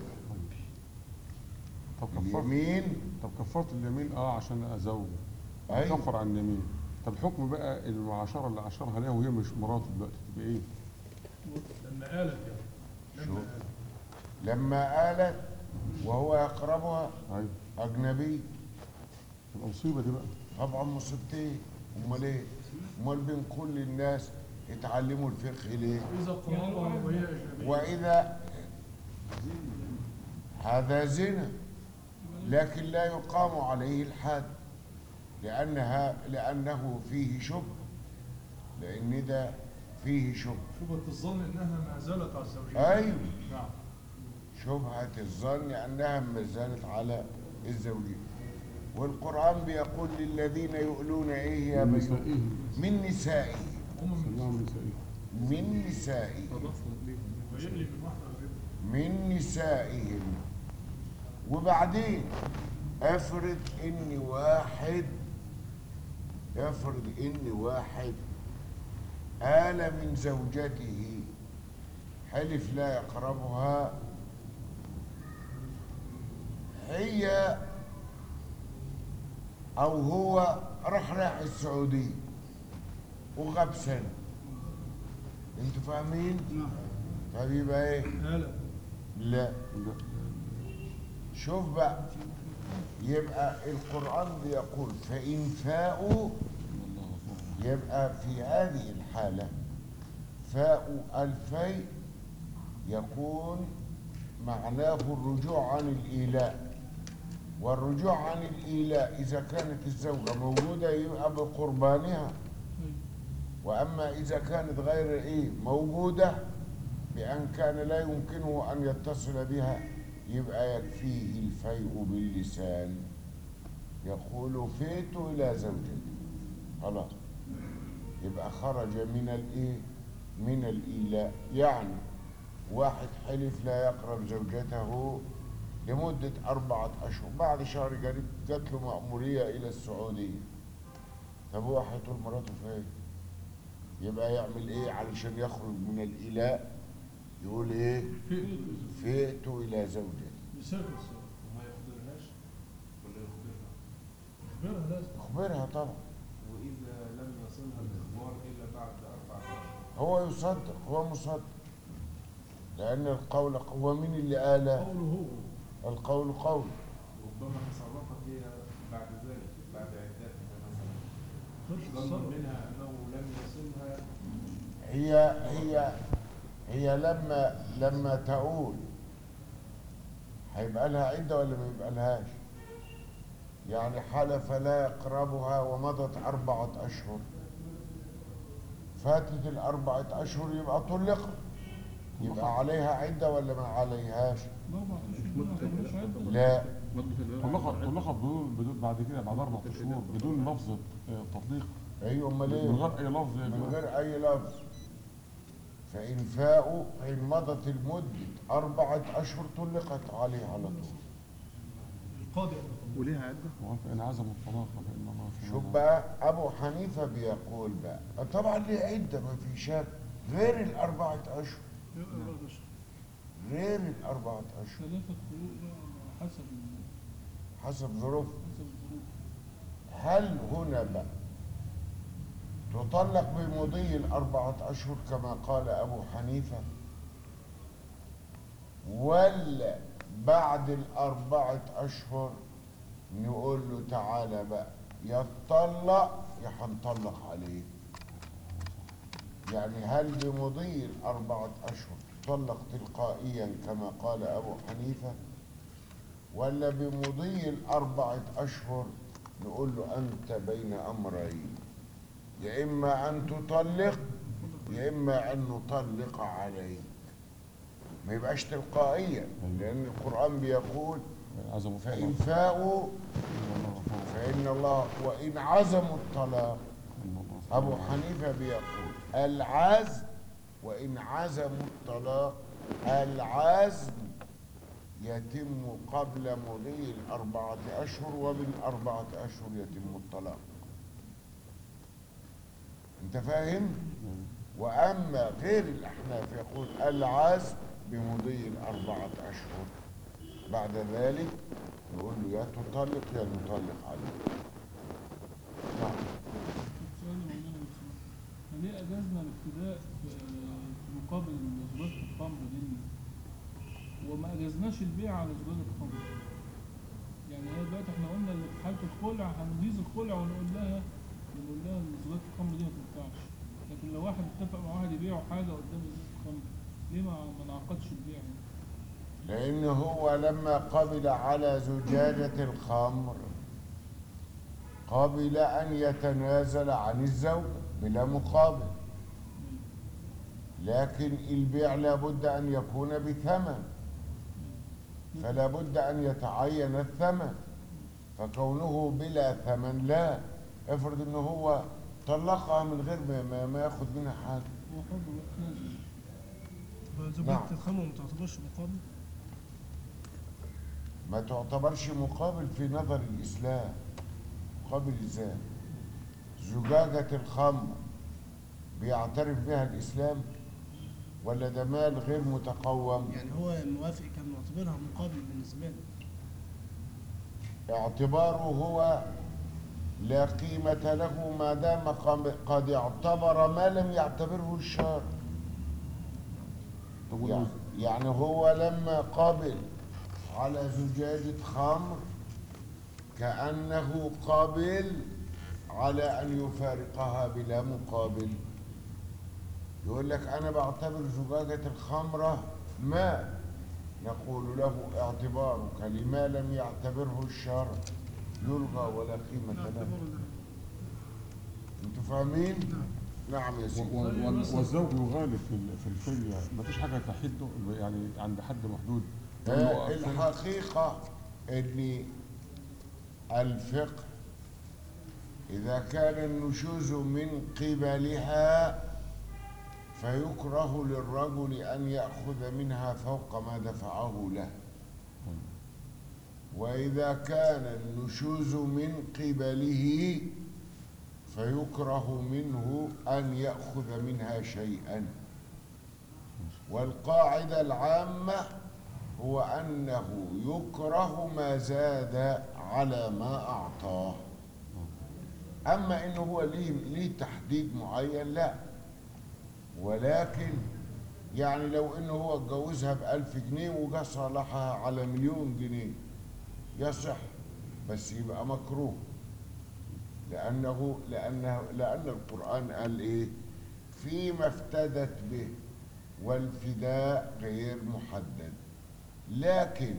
طب كفارة اليمين طب كفارة اليمين اه عشان أزوج أيوة. كفر عن اليمين طب حكم بقى المعاشرة اللي عاشرها ليها وهي مش مراته دلوقتي تبقى ايه؟ لما قالت يعني شو؟ لما قالت لما آلت وهو يقربها ايوه أجنبي تبقى مصيبة دي بقى طبعا مصيبتين امال ايه امال بين كل الناس يتعلموا الفقه ليه إذا قررها وهي أجنبية واذا هذا زنا لكن لا يقام عليه الحد لانها لانه فيه شبه لان ده فيه شبه شبهة الظن إنها ما زالت على الزوجين ايوه نعم شبهة الظن أنها ما زالت على الزوجين والقرآن بيقول للذين يؤلون إيه يا من بيوت نسائهم من نسائهم هم من سماهم نسائهم من نسائهم تضافوا ليهم ويقلب من واحدة غيرها من نسائهم وبعدين افرض ان واحد افرض ان واحد آل من زوجته حلف لا يقربها هي او هو راح راح السعودية وغاب سنة انتوا فاهمين؟ نعم طب يبقى ايه؟ هلا لا شوف بقى يبقى القرآن بيقول فإن فاءوا يبقى في هذه الحالة فاء الفي يكون معناه الرجوع عن الإيلاء والرجوع عن الإيلاء إذا كانت الزوجة موجودة يبقى بقربانها وأما إذا كانت غير إيه موجودة بأن كان لا يمكنه أن يتصل بها يبقى يكفيه الفيء باللسان يقول فيت إلى زوجتي خلاص يبقى خرج من الإيه من الإيلاء يعني واحد حلف لا يقرب زوجته لمدة أربعة أشهر بعد شهر قريب جات له مأمورية إلى السعودية طب هو هيطول مراته فين؟ يبقى يعمل إيه علشان يخرج من الإيلاء يقول إيه؟ فئت إلى زوجتي يسافر السؤال وما يخبرهاش ولا يخبرها اخبرها لازم أخبرها طبعا وإذا لم يصلها الإخبار إلا بعد أربعة أشهر هو يصدق هو مصدق لأن القول هو مين اللي قال قوله هو القول قول ربما تصرفت هي بعد ذلك بعد عدتها مثلا خش ظنا الصبر منها أنه لم يصلها هي هي هي لما لما تقول هيبقى لها عدة ولا ما يبقى لهاش يعني حلف لا يقربها ومضت أربعة أشهر فاتت الأربعة أشهر يبقى طلقت يبقى عليها عدة ولا ما عليهاش الأربع أشهر دول ما يعتبروش عدة لا طلقت طلقت بدون بدون بعد كده بعد اربع شهور بدون لفظ آه، تطليق أيوة أمال إيه؟ من غير اي لفظ يا من جماعة. غير أي لفظ فإن فاءوا فإن مضت المدة أربعة أشهر طلقت عليه على طول القاضي أبو وليها عدة وقال فان عزموا الطلاق فان الله شوف سبحانه بقى أبو حنيفة بيقول بقى طبعا ليه عدة ما في شك غير الأربعة أشهر أربع أشهر غير الأربعة أشهر ثلاثة قروء بقى حسب ال- حسب ظروف حسب الظروف هل هنا بقى تطلق بمضي الأربعة أشهر كما قال أبو حنيفة ولا بعد الأربعة أشهر نقول له تعالى بقى يتطلق يا هنطلق عليه يعني هل بمضي الأربعة أشهر تطلق تلقائيا كما قال أبو حنيفة ولا بمضي الأربعة أشهر نقول له أنت بين أمرين يا إما أن تطلق يا إما أن نطلق عليك ما يبقاش تلقائيا لأن القرآن بيقول فان عزموا فإن الطلاق فاءوا فان الله غفور فإن الله وإن عزموا الطلاق إن الله أبو سبحانه حنيفة بيقول العزم وإن عزموا الطلاق العزم يتم قبل مضي الأربعة أشهر وبالأربعة أشهر يتم الطلاق أنت فاهم؟ وأما غير الأحناف يقول العزم بمضي الأربعة أشهر بعد ذلك نقول له يا تطلق يا نطلق عليك نعم السؤال اللي قلناه من شوية. احنا ليه أجازنا الابتداء في في مقابل زجاجة الخمر دي وما أجزناش البيع على زجاجة الخمر يعني هي دلوقتي احنا قلنا اللي في حالة الخلع هنجيز الخلع ونقول لها نقول لها إن زجاجة الخمر دي ما تنفعش لكن لو واحد اتفق مع واحد يبيعوا حاجة قدام زجاجة الخمر ليه ما ما نعقدش البيع يعني؟ لأن هو لما قبل على زجاجة الخمر قبل أن يتنازل عن الزوج بلا مقابل لكن البيع لابد أن يكون بثمن فلا بد أن يتعين الثمن فكونه بلا ثمن لا افرض ان هو طلقها من غير ما- ما, ما ياخد منها حاجه هو حر بقى نازل زجاجة نعم. الخمر ما تعتبرش مقابل ما تعتبرش مقابل في نظر الإسلام مقابل ازاي زجاجة الخمر بيعترف بها الإسلام ولا ده مال غير متقوم يعني هو موافق كان معتبرها مقابل بالنسبة له اعتباره هو لا قيمة له ما دام قام- قد اعتبر ما لم يعتبره الشارع طب يعني, يعني هو لما قابل على زجاجة خمر كأنه قابل على أن يفارقها بلا مقابل يقول لك أنا بعتبر زجاجة الخمرة ماء نقول له اعتبارك لما لم يعتبره الشرع يلغى ولا قيمة له انتوا فاهمين؟ نعم يا و- سيدي و- و- والزوج يغالب في ال- في الفية ما فيش حاجة تحده يعني عند حد محدود يقول له آه، أقفل. الحقيقة ان الفقه إذا كان النشوز من قبلها فيكره للرجل أن يأخذ منها فوق ما دفعه له وإذا كان النشوز من قبله فيكره منه أن يأخذ منها شيئا والقاعدة العامة هو أنه يكره ما زاد على ما أعطاه أما إنه هو ليه, ليه تحديد معين لا ولكن يعني لو إنه هو اتجوزها بألف جنيه وجا صالحها على مليون جنيه يصح بس يبقى مكروه لأنه لأنه لأن القرآن قال إيه فيما افتدت به والفداء غير محدد لكن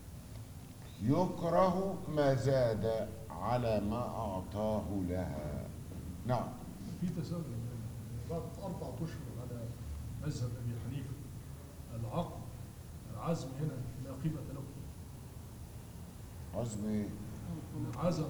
يكره ما زاد على ما أعطاه لها نعم في تساؤل بعد أربعة أشهر على مذهب أبي حنيفة العقل العزم هنا لا قيمة له عزم إيه عزم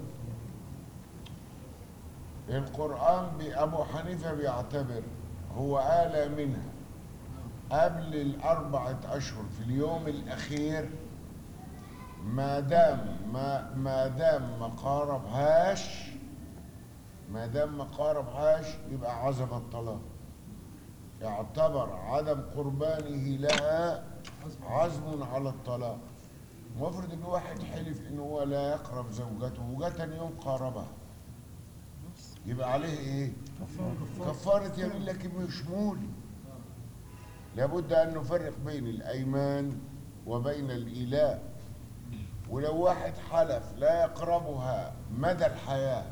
القرآن بأبو حنيفة بيعتبر هو آلة منها قبل الأربعة أشهر في اليوم الأخير ما دام ما ما دام ما قاربهاش ما دام ما قاربهاش يبقى عزم الطلاق يعتبر عدم قربانه لها عزم على الطلاق مفرض ان واحد حلف ان هو لا يقرب زوجته وجا تاني يوم قاربها يبقى عليه ايه كفارة يمين لكن مش مولي لابد ان نفرق بين الايمان وبين الاله ولو واحد حلف لا يقربها مدى الحياة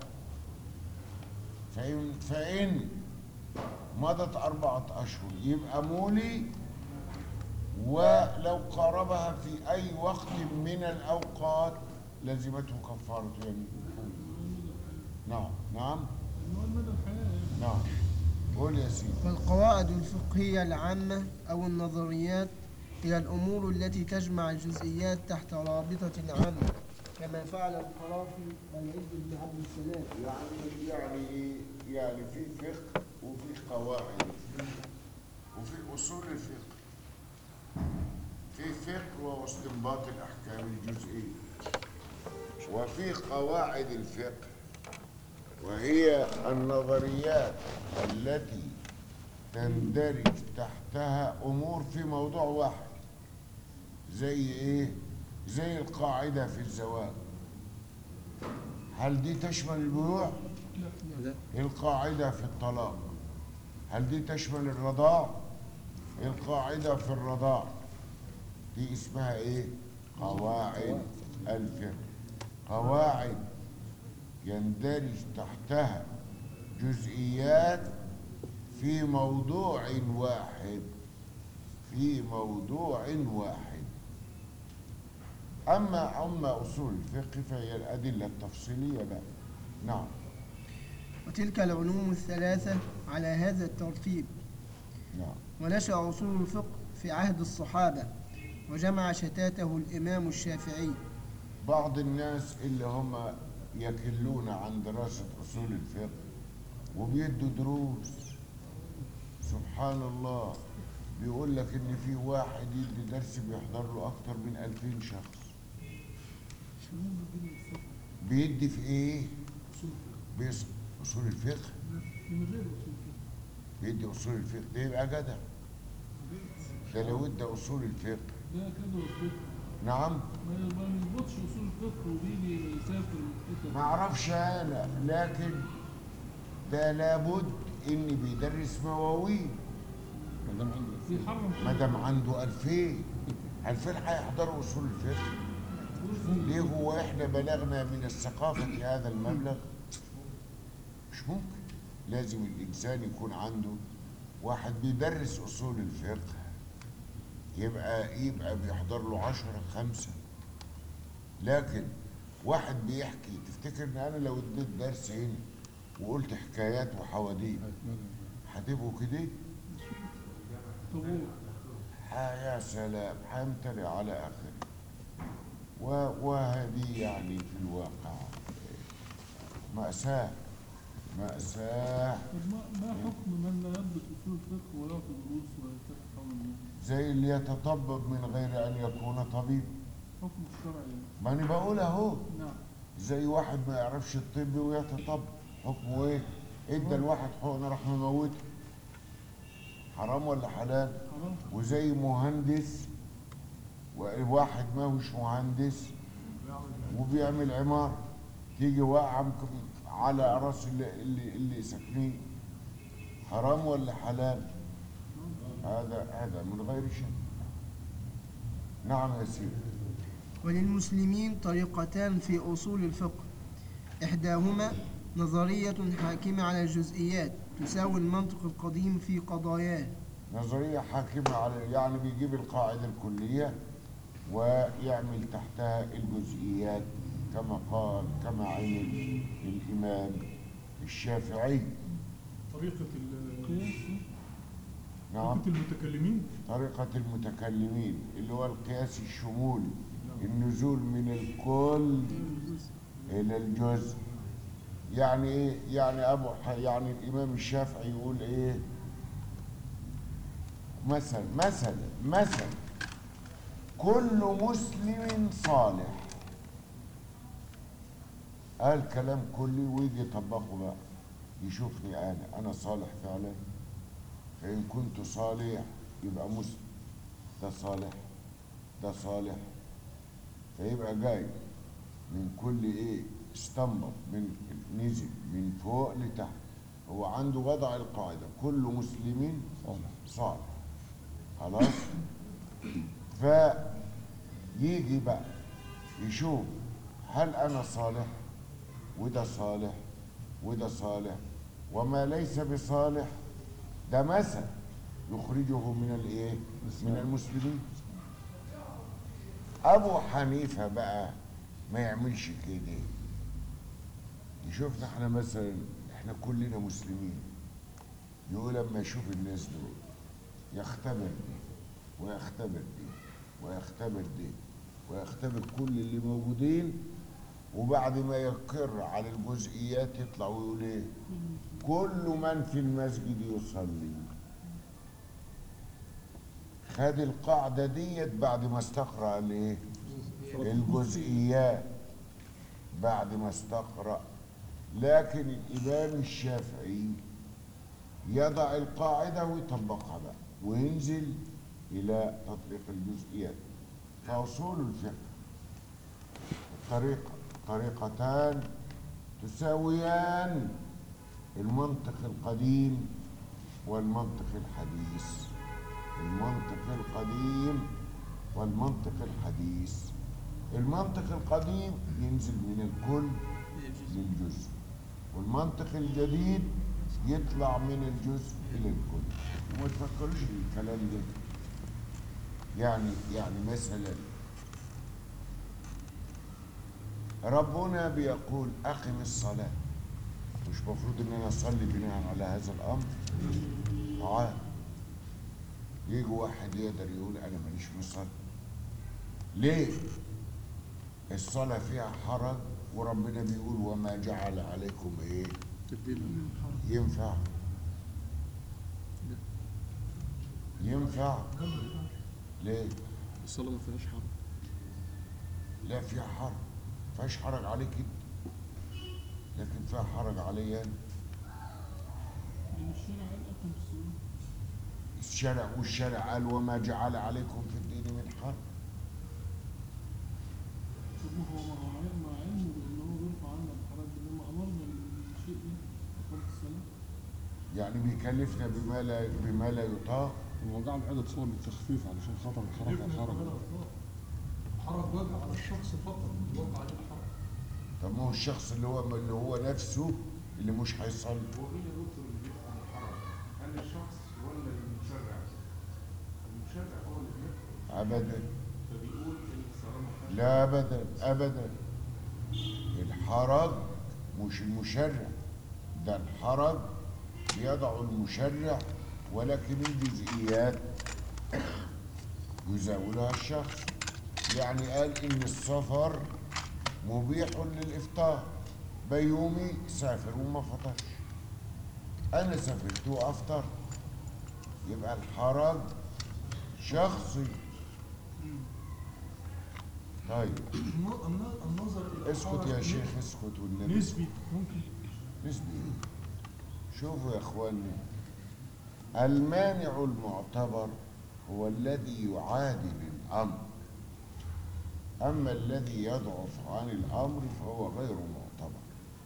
فإن, فإن مضت أربعة أشهر يبقى مولي ولو قاربها في أي وقت من الأوقات لزمته كفارة يمين نعم نعم نعم قول يا سيدي فالقواعد الفقهية العامة أو النظريات هي الأمور التي تجمع الجزئيات تحت رابطة عامة كما فعل القرافي والعز بن عبد السلام يعني يعني إيه؟ يعني في فقه وفي قواعد الفقه وفي اصول الفقه في فقه وهو استنباط الاحكام الجزئيه وفي قواعد الفقه وهي النظريات التي تندرج تحتها امور في موضوع واحد زي ايه زي القاعده في الزواج هل دي تشمل البيوع القاعده في الطلاق هل دي تشمل الرضاع القاعده في الرضاع دي اسمها ايه قواعد الفقه قواعد يندرج تحتها جزئيات في موضوع واحد في موضوع واحد أما أما أصول الفقه فهي الأدلة التفصيلية لا نعم وتلك العلوم الثلاثة على هذا الترتيب نعم ونشأ أصول الفقه في عهد الصحابة وجمع شتاته الإمام الشافعي بعض الناس اللي هم يكلون عن دراسة أصول الفقه وبيدوا دروس سبحان الله بيقول لك إن في واحد يدي درس بيحضر له أكتر من ألفين شخص بيدي في ايه بيص- اصول الفقه من غير اصول كده بيدي اصول الفقه ده يبقى جدع ده لو ادى اصول الفقه ده كده اصول نعم ما ما يظبطش اصول الفقه وبيجي يسافر وكده. ما اعرفش انا لكن ده لابد ان بيدرس مواويل ما دام عنده بيحرم ما دام عنده 2000 2000 هيحضروا اصول الفقه ليه هو احنا بلغنا من الثقافه هذا المبلغ مش ممكن لازم الانسان يكون عنده واحد بيدرس اصول الفقه يبقى يبقى بيحضر له عشرة خمسة لكن واحد بيحكي تفتكر ان انا لو اديت درس هنا وقلت حكايات وحواديت هتبقوا كده طابور ها يا سلام هيمتلئ على اخره و- وهذه يعني في الواقع مأساة مأساة طب ما ما حكم من لا يضبط اصول الفقه ويعطي دروس ويتفق حول الناس؟ زي اللي يتطبب من غير أن يكون طبيب حكم الشرعي ما أنا بقول أهو نعم زي واحد ما يعرفش الطب ويتطبب حكمه إيه؟ إدى الواحد حقنة راح مموته حرام ولا حلال؟ حرام وزي مهندس وواحد ما هوش مهندس وبيعمل عمارة تيجي واقعة مك- على راس اللي, اللي, اللي ساكنين حرام ولا حلال هذا هذا من غير شيء نعم يا سيدي وللمسلمين طريقتان في أصول الفقه إحداهما نظرية حاكمة على الجزئيات تساوي المنطق القديم في قضاياه نظرية حاكمة على يعني بيجيب القاعدة الكلية ويعمل تحتها الجزئيات كما قال كما عمل الإمام الشافعي طريقة ال- قياس نعم طريقة المتكلمين طريقة المتكلمين اللي هو القياس الشمولي النزول من الكل إلى الجزء يعني إيه؟ يعني أبو ح- يعني الإمام الشافعي يقول إيه؟ مثلا مثلا مثلا كل مسلم صالح قال كلام كلي ويجي يطبقه بقى يشوفني أنا أنا صالح فعلا فإن كنت صالح يبقى مسلم ده صالح ده صالح فيبقى جاي من كل ايه استنبط من نزل من فوق لتحت هو عنده وضع القاعدة كل مسلم صالح صالح خلاص فيجي بقى يشوف هل أنا صالح وده صالح وده صالح وما ليس بصالح ده مثل يخرجه من الايه من المسلمين ابو حنيفه بقى ما يعملش كده يشوفنا احنا مثلا احنا كلنا مسلمين يقول لما يشوف الناس دول يختبر دي ويختبر دي ويختبر دي ويختبر كل اللي موجودين وبعد ما يقر على الجزئيات يطلع ويقول ايه كل من في المسجد يصلي خد القاعدة ديت بعد ما استقرأ الايه الجزئيات بعد ما استقرأ لكن الإمام الشافعي يضع القاعدة ويطبقها بقى وينزل إلى تطبيق الجزئيات فأصول الفقه طريقة طريقتان تساويان المنطق القديم والمنطق الحديث المنطق القديم والمنطق الحديث المنطق القديم ينزل من الكل للجزء والمنطق الجديد يطلع من الجزء الى الكل وما تفكروش في الكلام ده يعني يعني مثلا ربنا بيقول اقم الصلاه مش مفروض ان انا اصلي بناء على هذا الامر تعال يجي واحد يقدر يقول انا ماليش مصلي ليه الصلاه فيها حرج وربنا بيقول وما جعل عليكم ايه تبديل ينفع ينفع ليه الصلاة ما فيهاش حرج لا فيها حرج فيهاش حرج عليك انت لكن فيها حرج عليا انا لأن الشرع قال أقم الصلاة الشرع والشرع قال وما جعل عليكم في الدين من حرج طب ما هو مع علم مع علمه بأن هو بيرفع عنا الحرج إنما أمرنا بالشيء ده إقامة الصلاة يعني بيكلفنا بما لا بما لا يطاق هو جعل عدة صور للتخفيف علشان خاطر الحرج يفرق الحرج بين الأطلاق. حرج وقع على الشخص فقط وقع عليه الحرج طب ما هو الشخص اللي هو اللي هو نفسه اللي مش هيصلي هو مين يا دكتور اللي بيفهم الحرج؟ هل الشخص ولا المشرع؟ المشرع هو اللي بيفهم ابدا فبيقول ان الصلاه ما فيهاش لا ابدا ابدا الحرج مش المشرع ده الحرج يضع المشرع ولكن الجزئيات يزاولها الشخص يعني قال ان السفر مبيح للافطار بيومي سافر وما فطرش انا سافرت وافطر يبقى الحرج شخصي طيب الن- الن- النظر إلى اسكت الحرج يا شيخ اسكت والنبي نسبي ممكن نسبي شوفوا يا اخواني المانع المعتبر هو الذي يعادل الامر اما الذي يضعف عن الامر فهو غير معتبر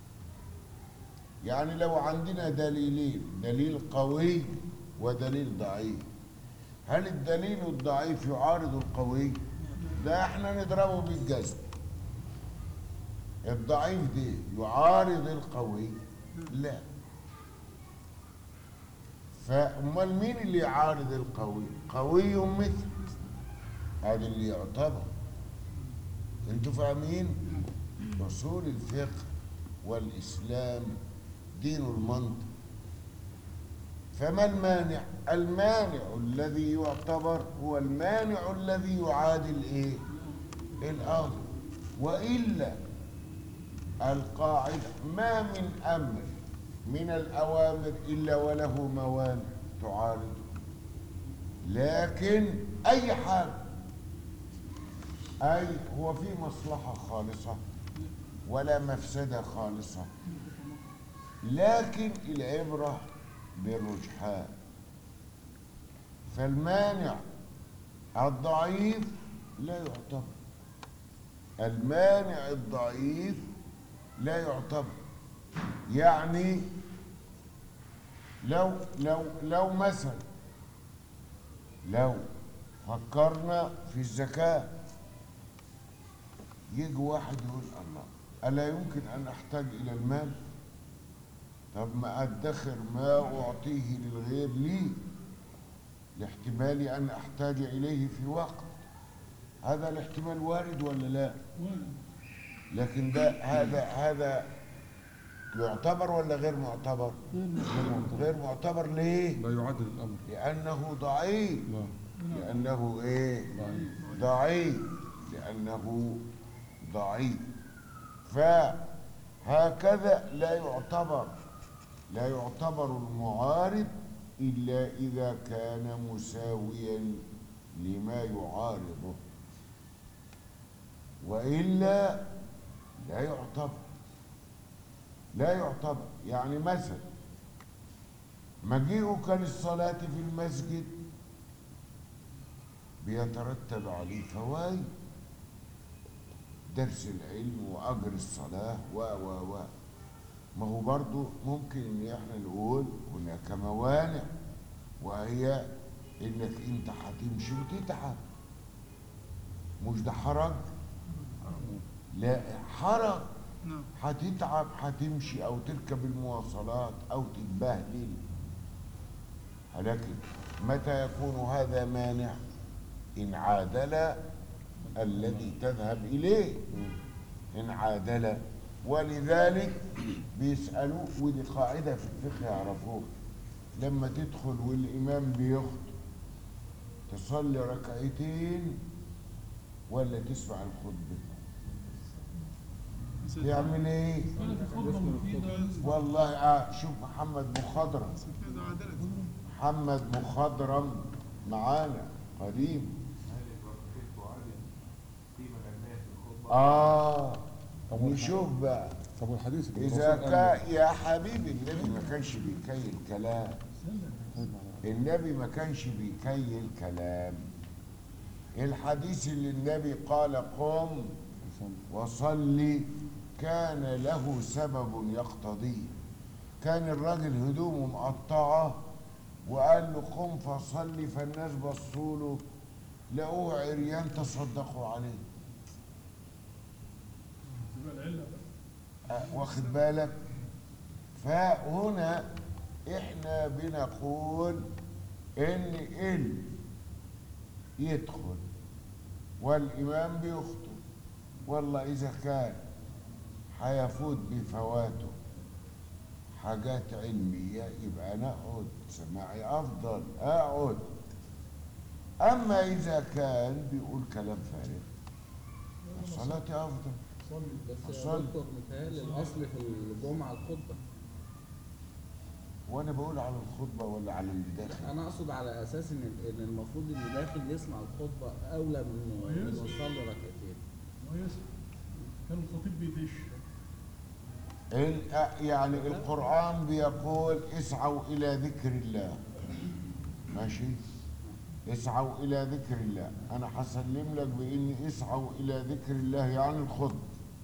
يعني لو عندنا دليلين دليل قوي ودليل ضعيف هل الدليل الضعيف يعارض القوي ده احنا نضربه بالجزم الضعيف ده يعارض القوي لا فامال مين اللي يعارض القوي قوي مثل هذا اللي يعتبر انتوا فاهمين اصول الفقه والاسلام دين المنطق فما المانع المانع الذي يعتبر هو المانع الذي يعادل ايه الامر والا القاعده ما من امر من الاوامر الا وله موانع تعارضه لكن اي حاجه اي هو في مصلحه خالصه ولا مفسده خالصه لكن العبره بالرجحان فالمانع الضعيف لا يعتبر المانع الضعيف لا يعتبر يعني لو لو لو مثلا لو فكرنا في الزكاة يجي واحد يقول الله ألا يمكن أن أحتاج إلى المال طب ما أدخر ما أعطيه للغير لي لاحتمال أن أحتاج إليه في وقت هذا الاحتمال وارد ولا لا وارد لكن ده هذا هذا يعتبر ولا غير معتبر غير معتبر. غير معتبر ليه لا يعادل الامر لأنه ضعيف لا لأنه إيه ضعيف ضعيف لأنه ضعيف فهكذا لا يعتبر لا يعتبر المعارض إلا إذا كان مساويا لما يعارضه وإلا لا يعتبر لا يعتبر يعني مثلا مجيئك للصلاة في المسجد بيترتب عليه فوائد درس العلم وأجر الصلاة و و و ما هو برضو ممكن ان احنا نقول هناك موانع وهي انك انت هتمشي وتتعب مش ده حرج لا حرج نعم هتتعب هتمشي او تركب المواصلات او تتبهدل لكن متى يكون هذا مانع ان عادل الذي تذهب اليه ان عادل ولذلك بيسالوه ودي قاعده في الفقه يعرفوها لما تدخل والامام بيخطب تصلي ركعتين ولا تسمع الخطبه يعمل ايه قال في خطبة مفيدة والله آه شوف محمد مخضرم كده عدلت محمد مخضرم معانا قديم هل الركعتين تعادل قيمه علميه في الخطبه؟ اه طب والح- نشوف بقى طب والحديث اللي إذا الرسول قال كان يا حبيبي النبي ما كانش بيكيل كلام النبي ما كانش بيكيل كلام الحديث اللي النبي قال قم وصلي كان له سبب يقتضيه كان الراجل هدومه مقطعة وقال له قم فصلي فالناس بصوا له لقوه عريان تصدقوا عليه تبقى العله بقى أه، واخد بالك فهنا احنا بنقول ان ال يدخل والامام بيخطب والله اذا كان هيفوت بفواته حاجات علمية يبقى نقعد سماعي أفضل أقعد أما إذا كان بيقول كلام فارغ صلاتي أفضل بس يا أصلي. دكتور متهيألي الأصل في الجمعة الخطبة وأنا بقول على الخطبة ولا على اللي داخل أنا أقصد على أساس إن إن المفروض اللي داخل يسمع الخطبة أولى من إنه كويس. إنه يصلي ركعتين ما يسمع كان الخطيب بيدش ال- يعني القرآن بيقول اسعوا إلى ذكر الله ماشي اسعوا إلى ذكر الله أنا هسلم لك بإن اسعوا إلى ذكر الله يعني الخطبة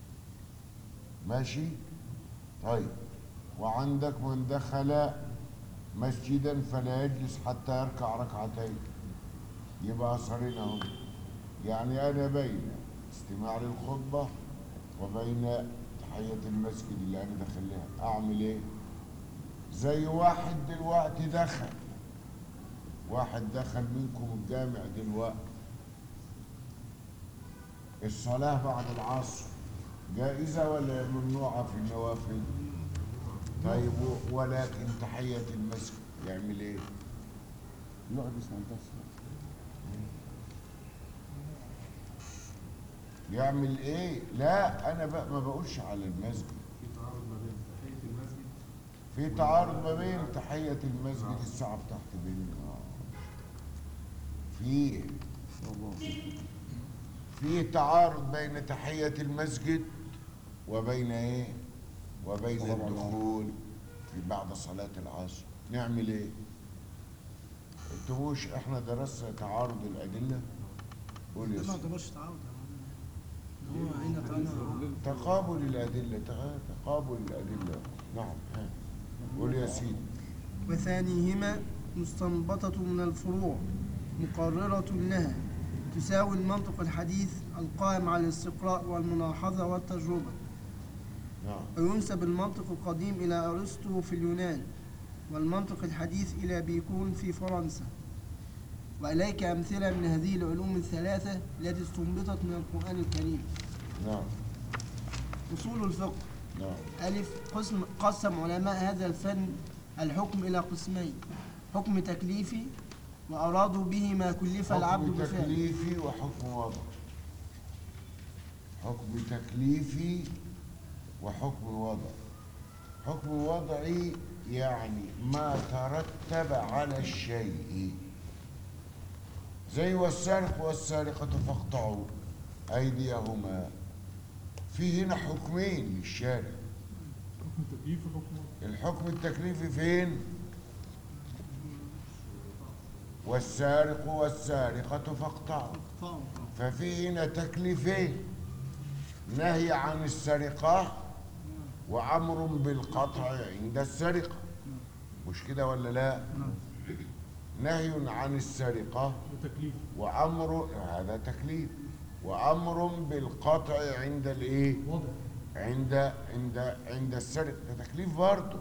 ماشي طيب وعندك من دخل مسجدا فلا يجلس حتى يركع ركعتين يبقى صارين اهو يعني انا بين استماع للخطبه وبين تحيه المسجد اللي انا داخل لها اعمل ايه زي واحد دلوقتي دخل واحد دخل منكم الجامع دلوقتي الصلاه بعد العصر جائزه ولا ممنوعه في النوافل طيب و- ولكن تحيه المسجد يعمل ايه يقعد يسمع الدرس يعمل ايه لا انا بقى ما بقولش على المسجد في تعارض ما بين تحيه المسجد في تعارض ما بين تحية المسجد الساعة بتاعت بين في في تعارض بين تحية المسجد وبين ايه وبين صلاة العصر. الدخول في بعد صلاة العصر نعمل ايه انتموش احنا درسنا تعارض الأدلة قول يا ما سيدي اعتبرش تعارض يا عم. هو هنا طالما تقابل الأدلة تق- تقابل الأدلة نعم ها. قول يا سيدي وثانيهما مستنبطة من الفروع مقررة لها تساوي المنطق الحديث القائم على الاستقراء والملاحظة والتجربة نعم وينسب المنطق القديم إلى أرسطو في اليونان والمنطق الحديث إلى بيكون في فرنسا وإليك أمثلة من هذه العلوم الثلاثة التي استنبطت من القرآن الكريم نعم أصول الفقه نعم ألف قسم قسم علماء هذا الفن الحكم إلى قسمين حكم تكليفي وأرادوا به ما كلف العبد حكم بفعله تكليفي وحكم وضعي حكم تكليفي وحكم وضعي حكم وضعي يعني ما ترتب على الشيء زي والسارق والسارقة فاقطعوا أيديهما في هنا حكمين للشارع حكم تكليف وحكم الحكم التكليفي فين والسارق والسارقة فاقطعوا ففي هنا تكليفين نهي عن السرقة وأمر بالقطع عند السرقة مش كده ولا لا نهي عن السرقة وتكليف وأمر هذا تكليف وأمر بالقطع عند الإيه وضع عند عند عند السرقة ده تكليف برضه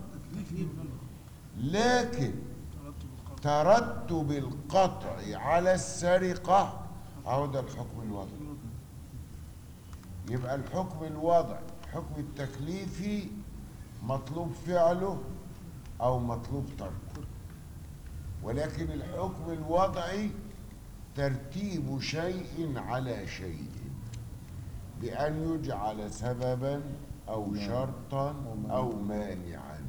لكن ترتب القطع على السرقة أهو ده الحكم الوضعي يبقى الحكم الوضعي الحكم التكليفي مطلوب فعله أو مطلوب تركه ولكن الحكم الوضعي ترتيب شيء على شيء بأن يجعل سببا أو شرطا أو مانعا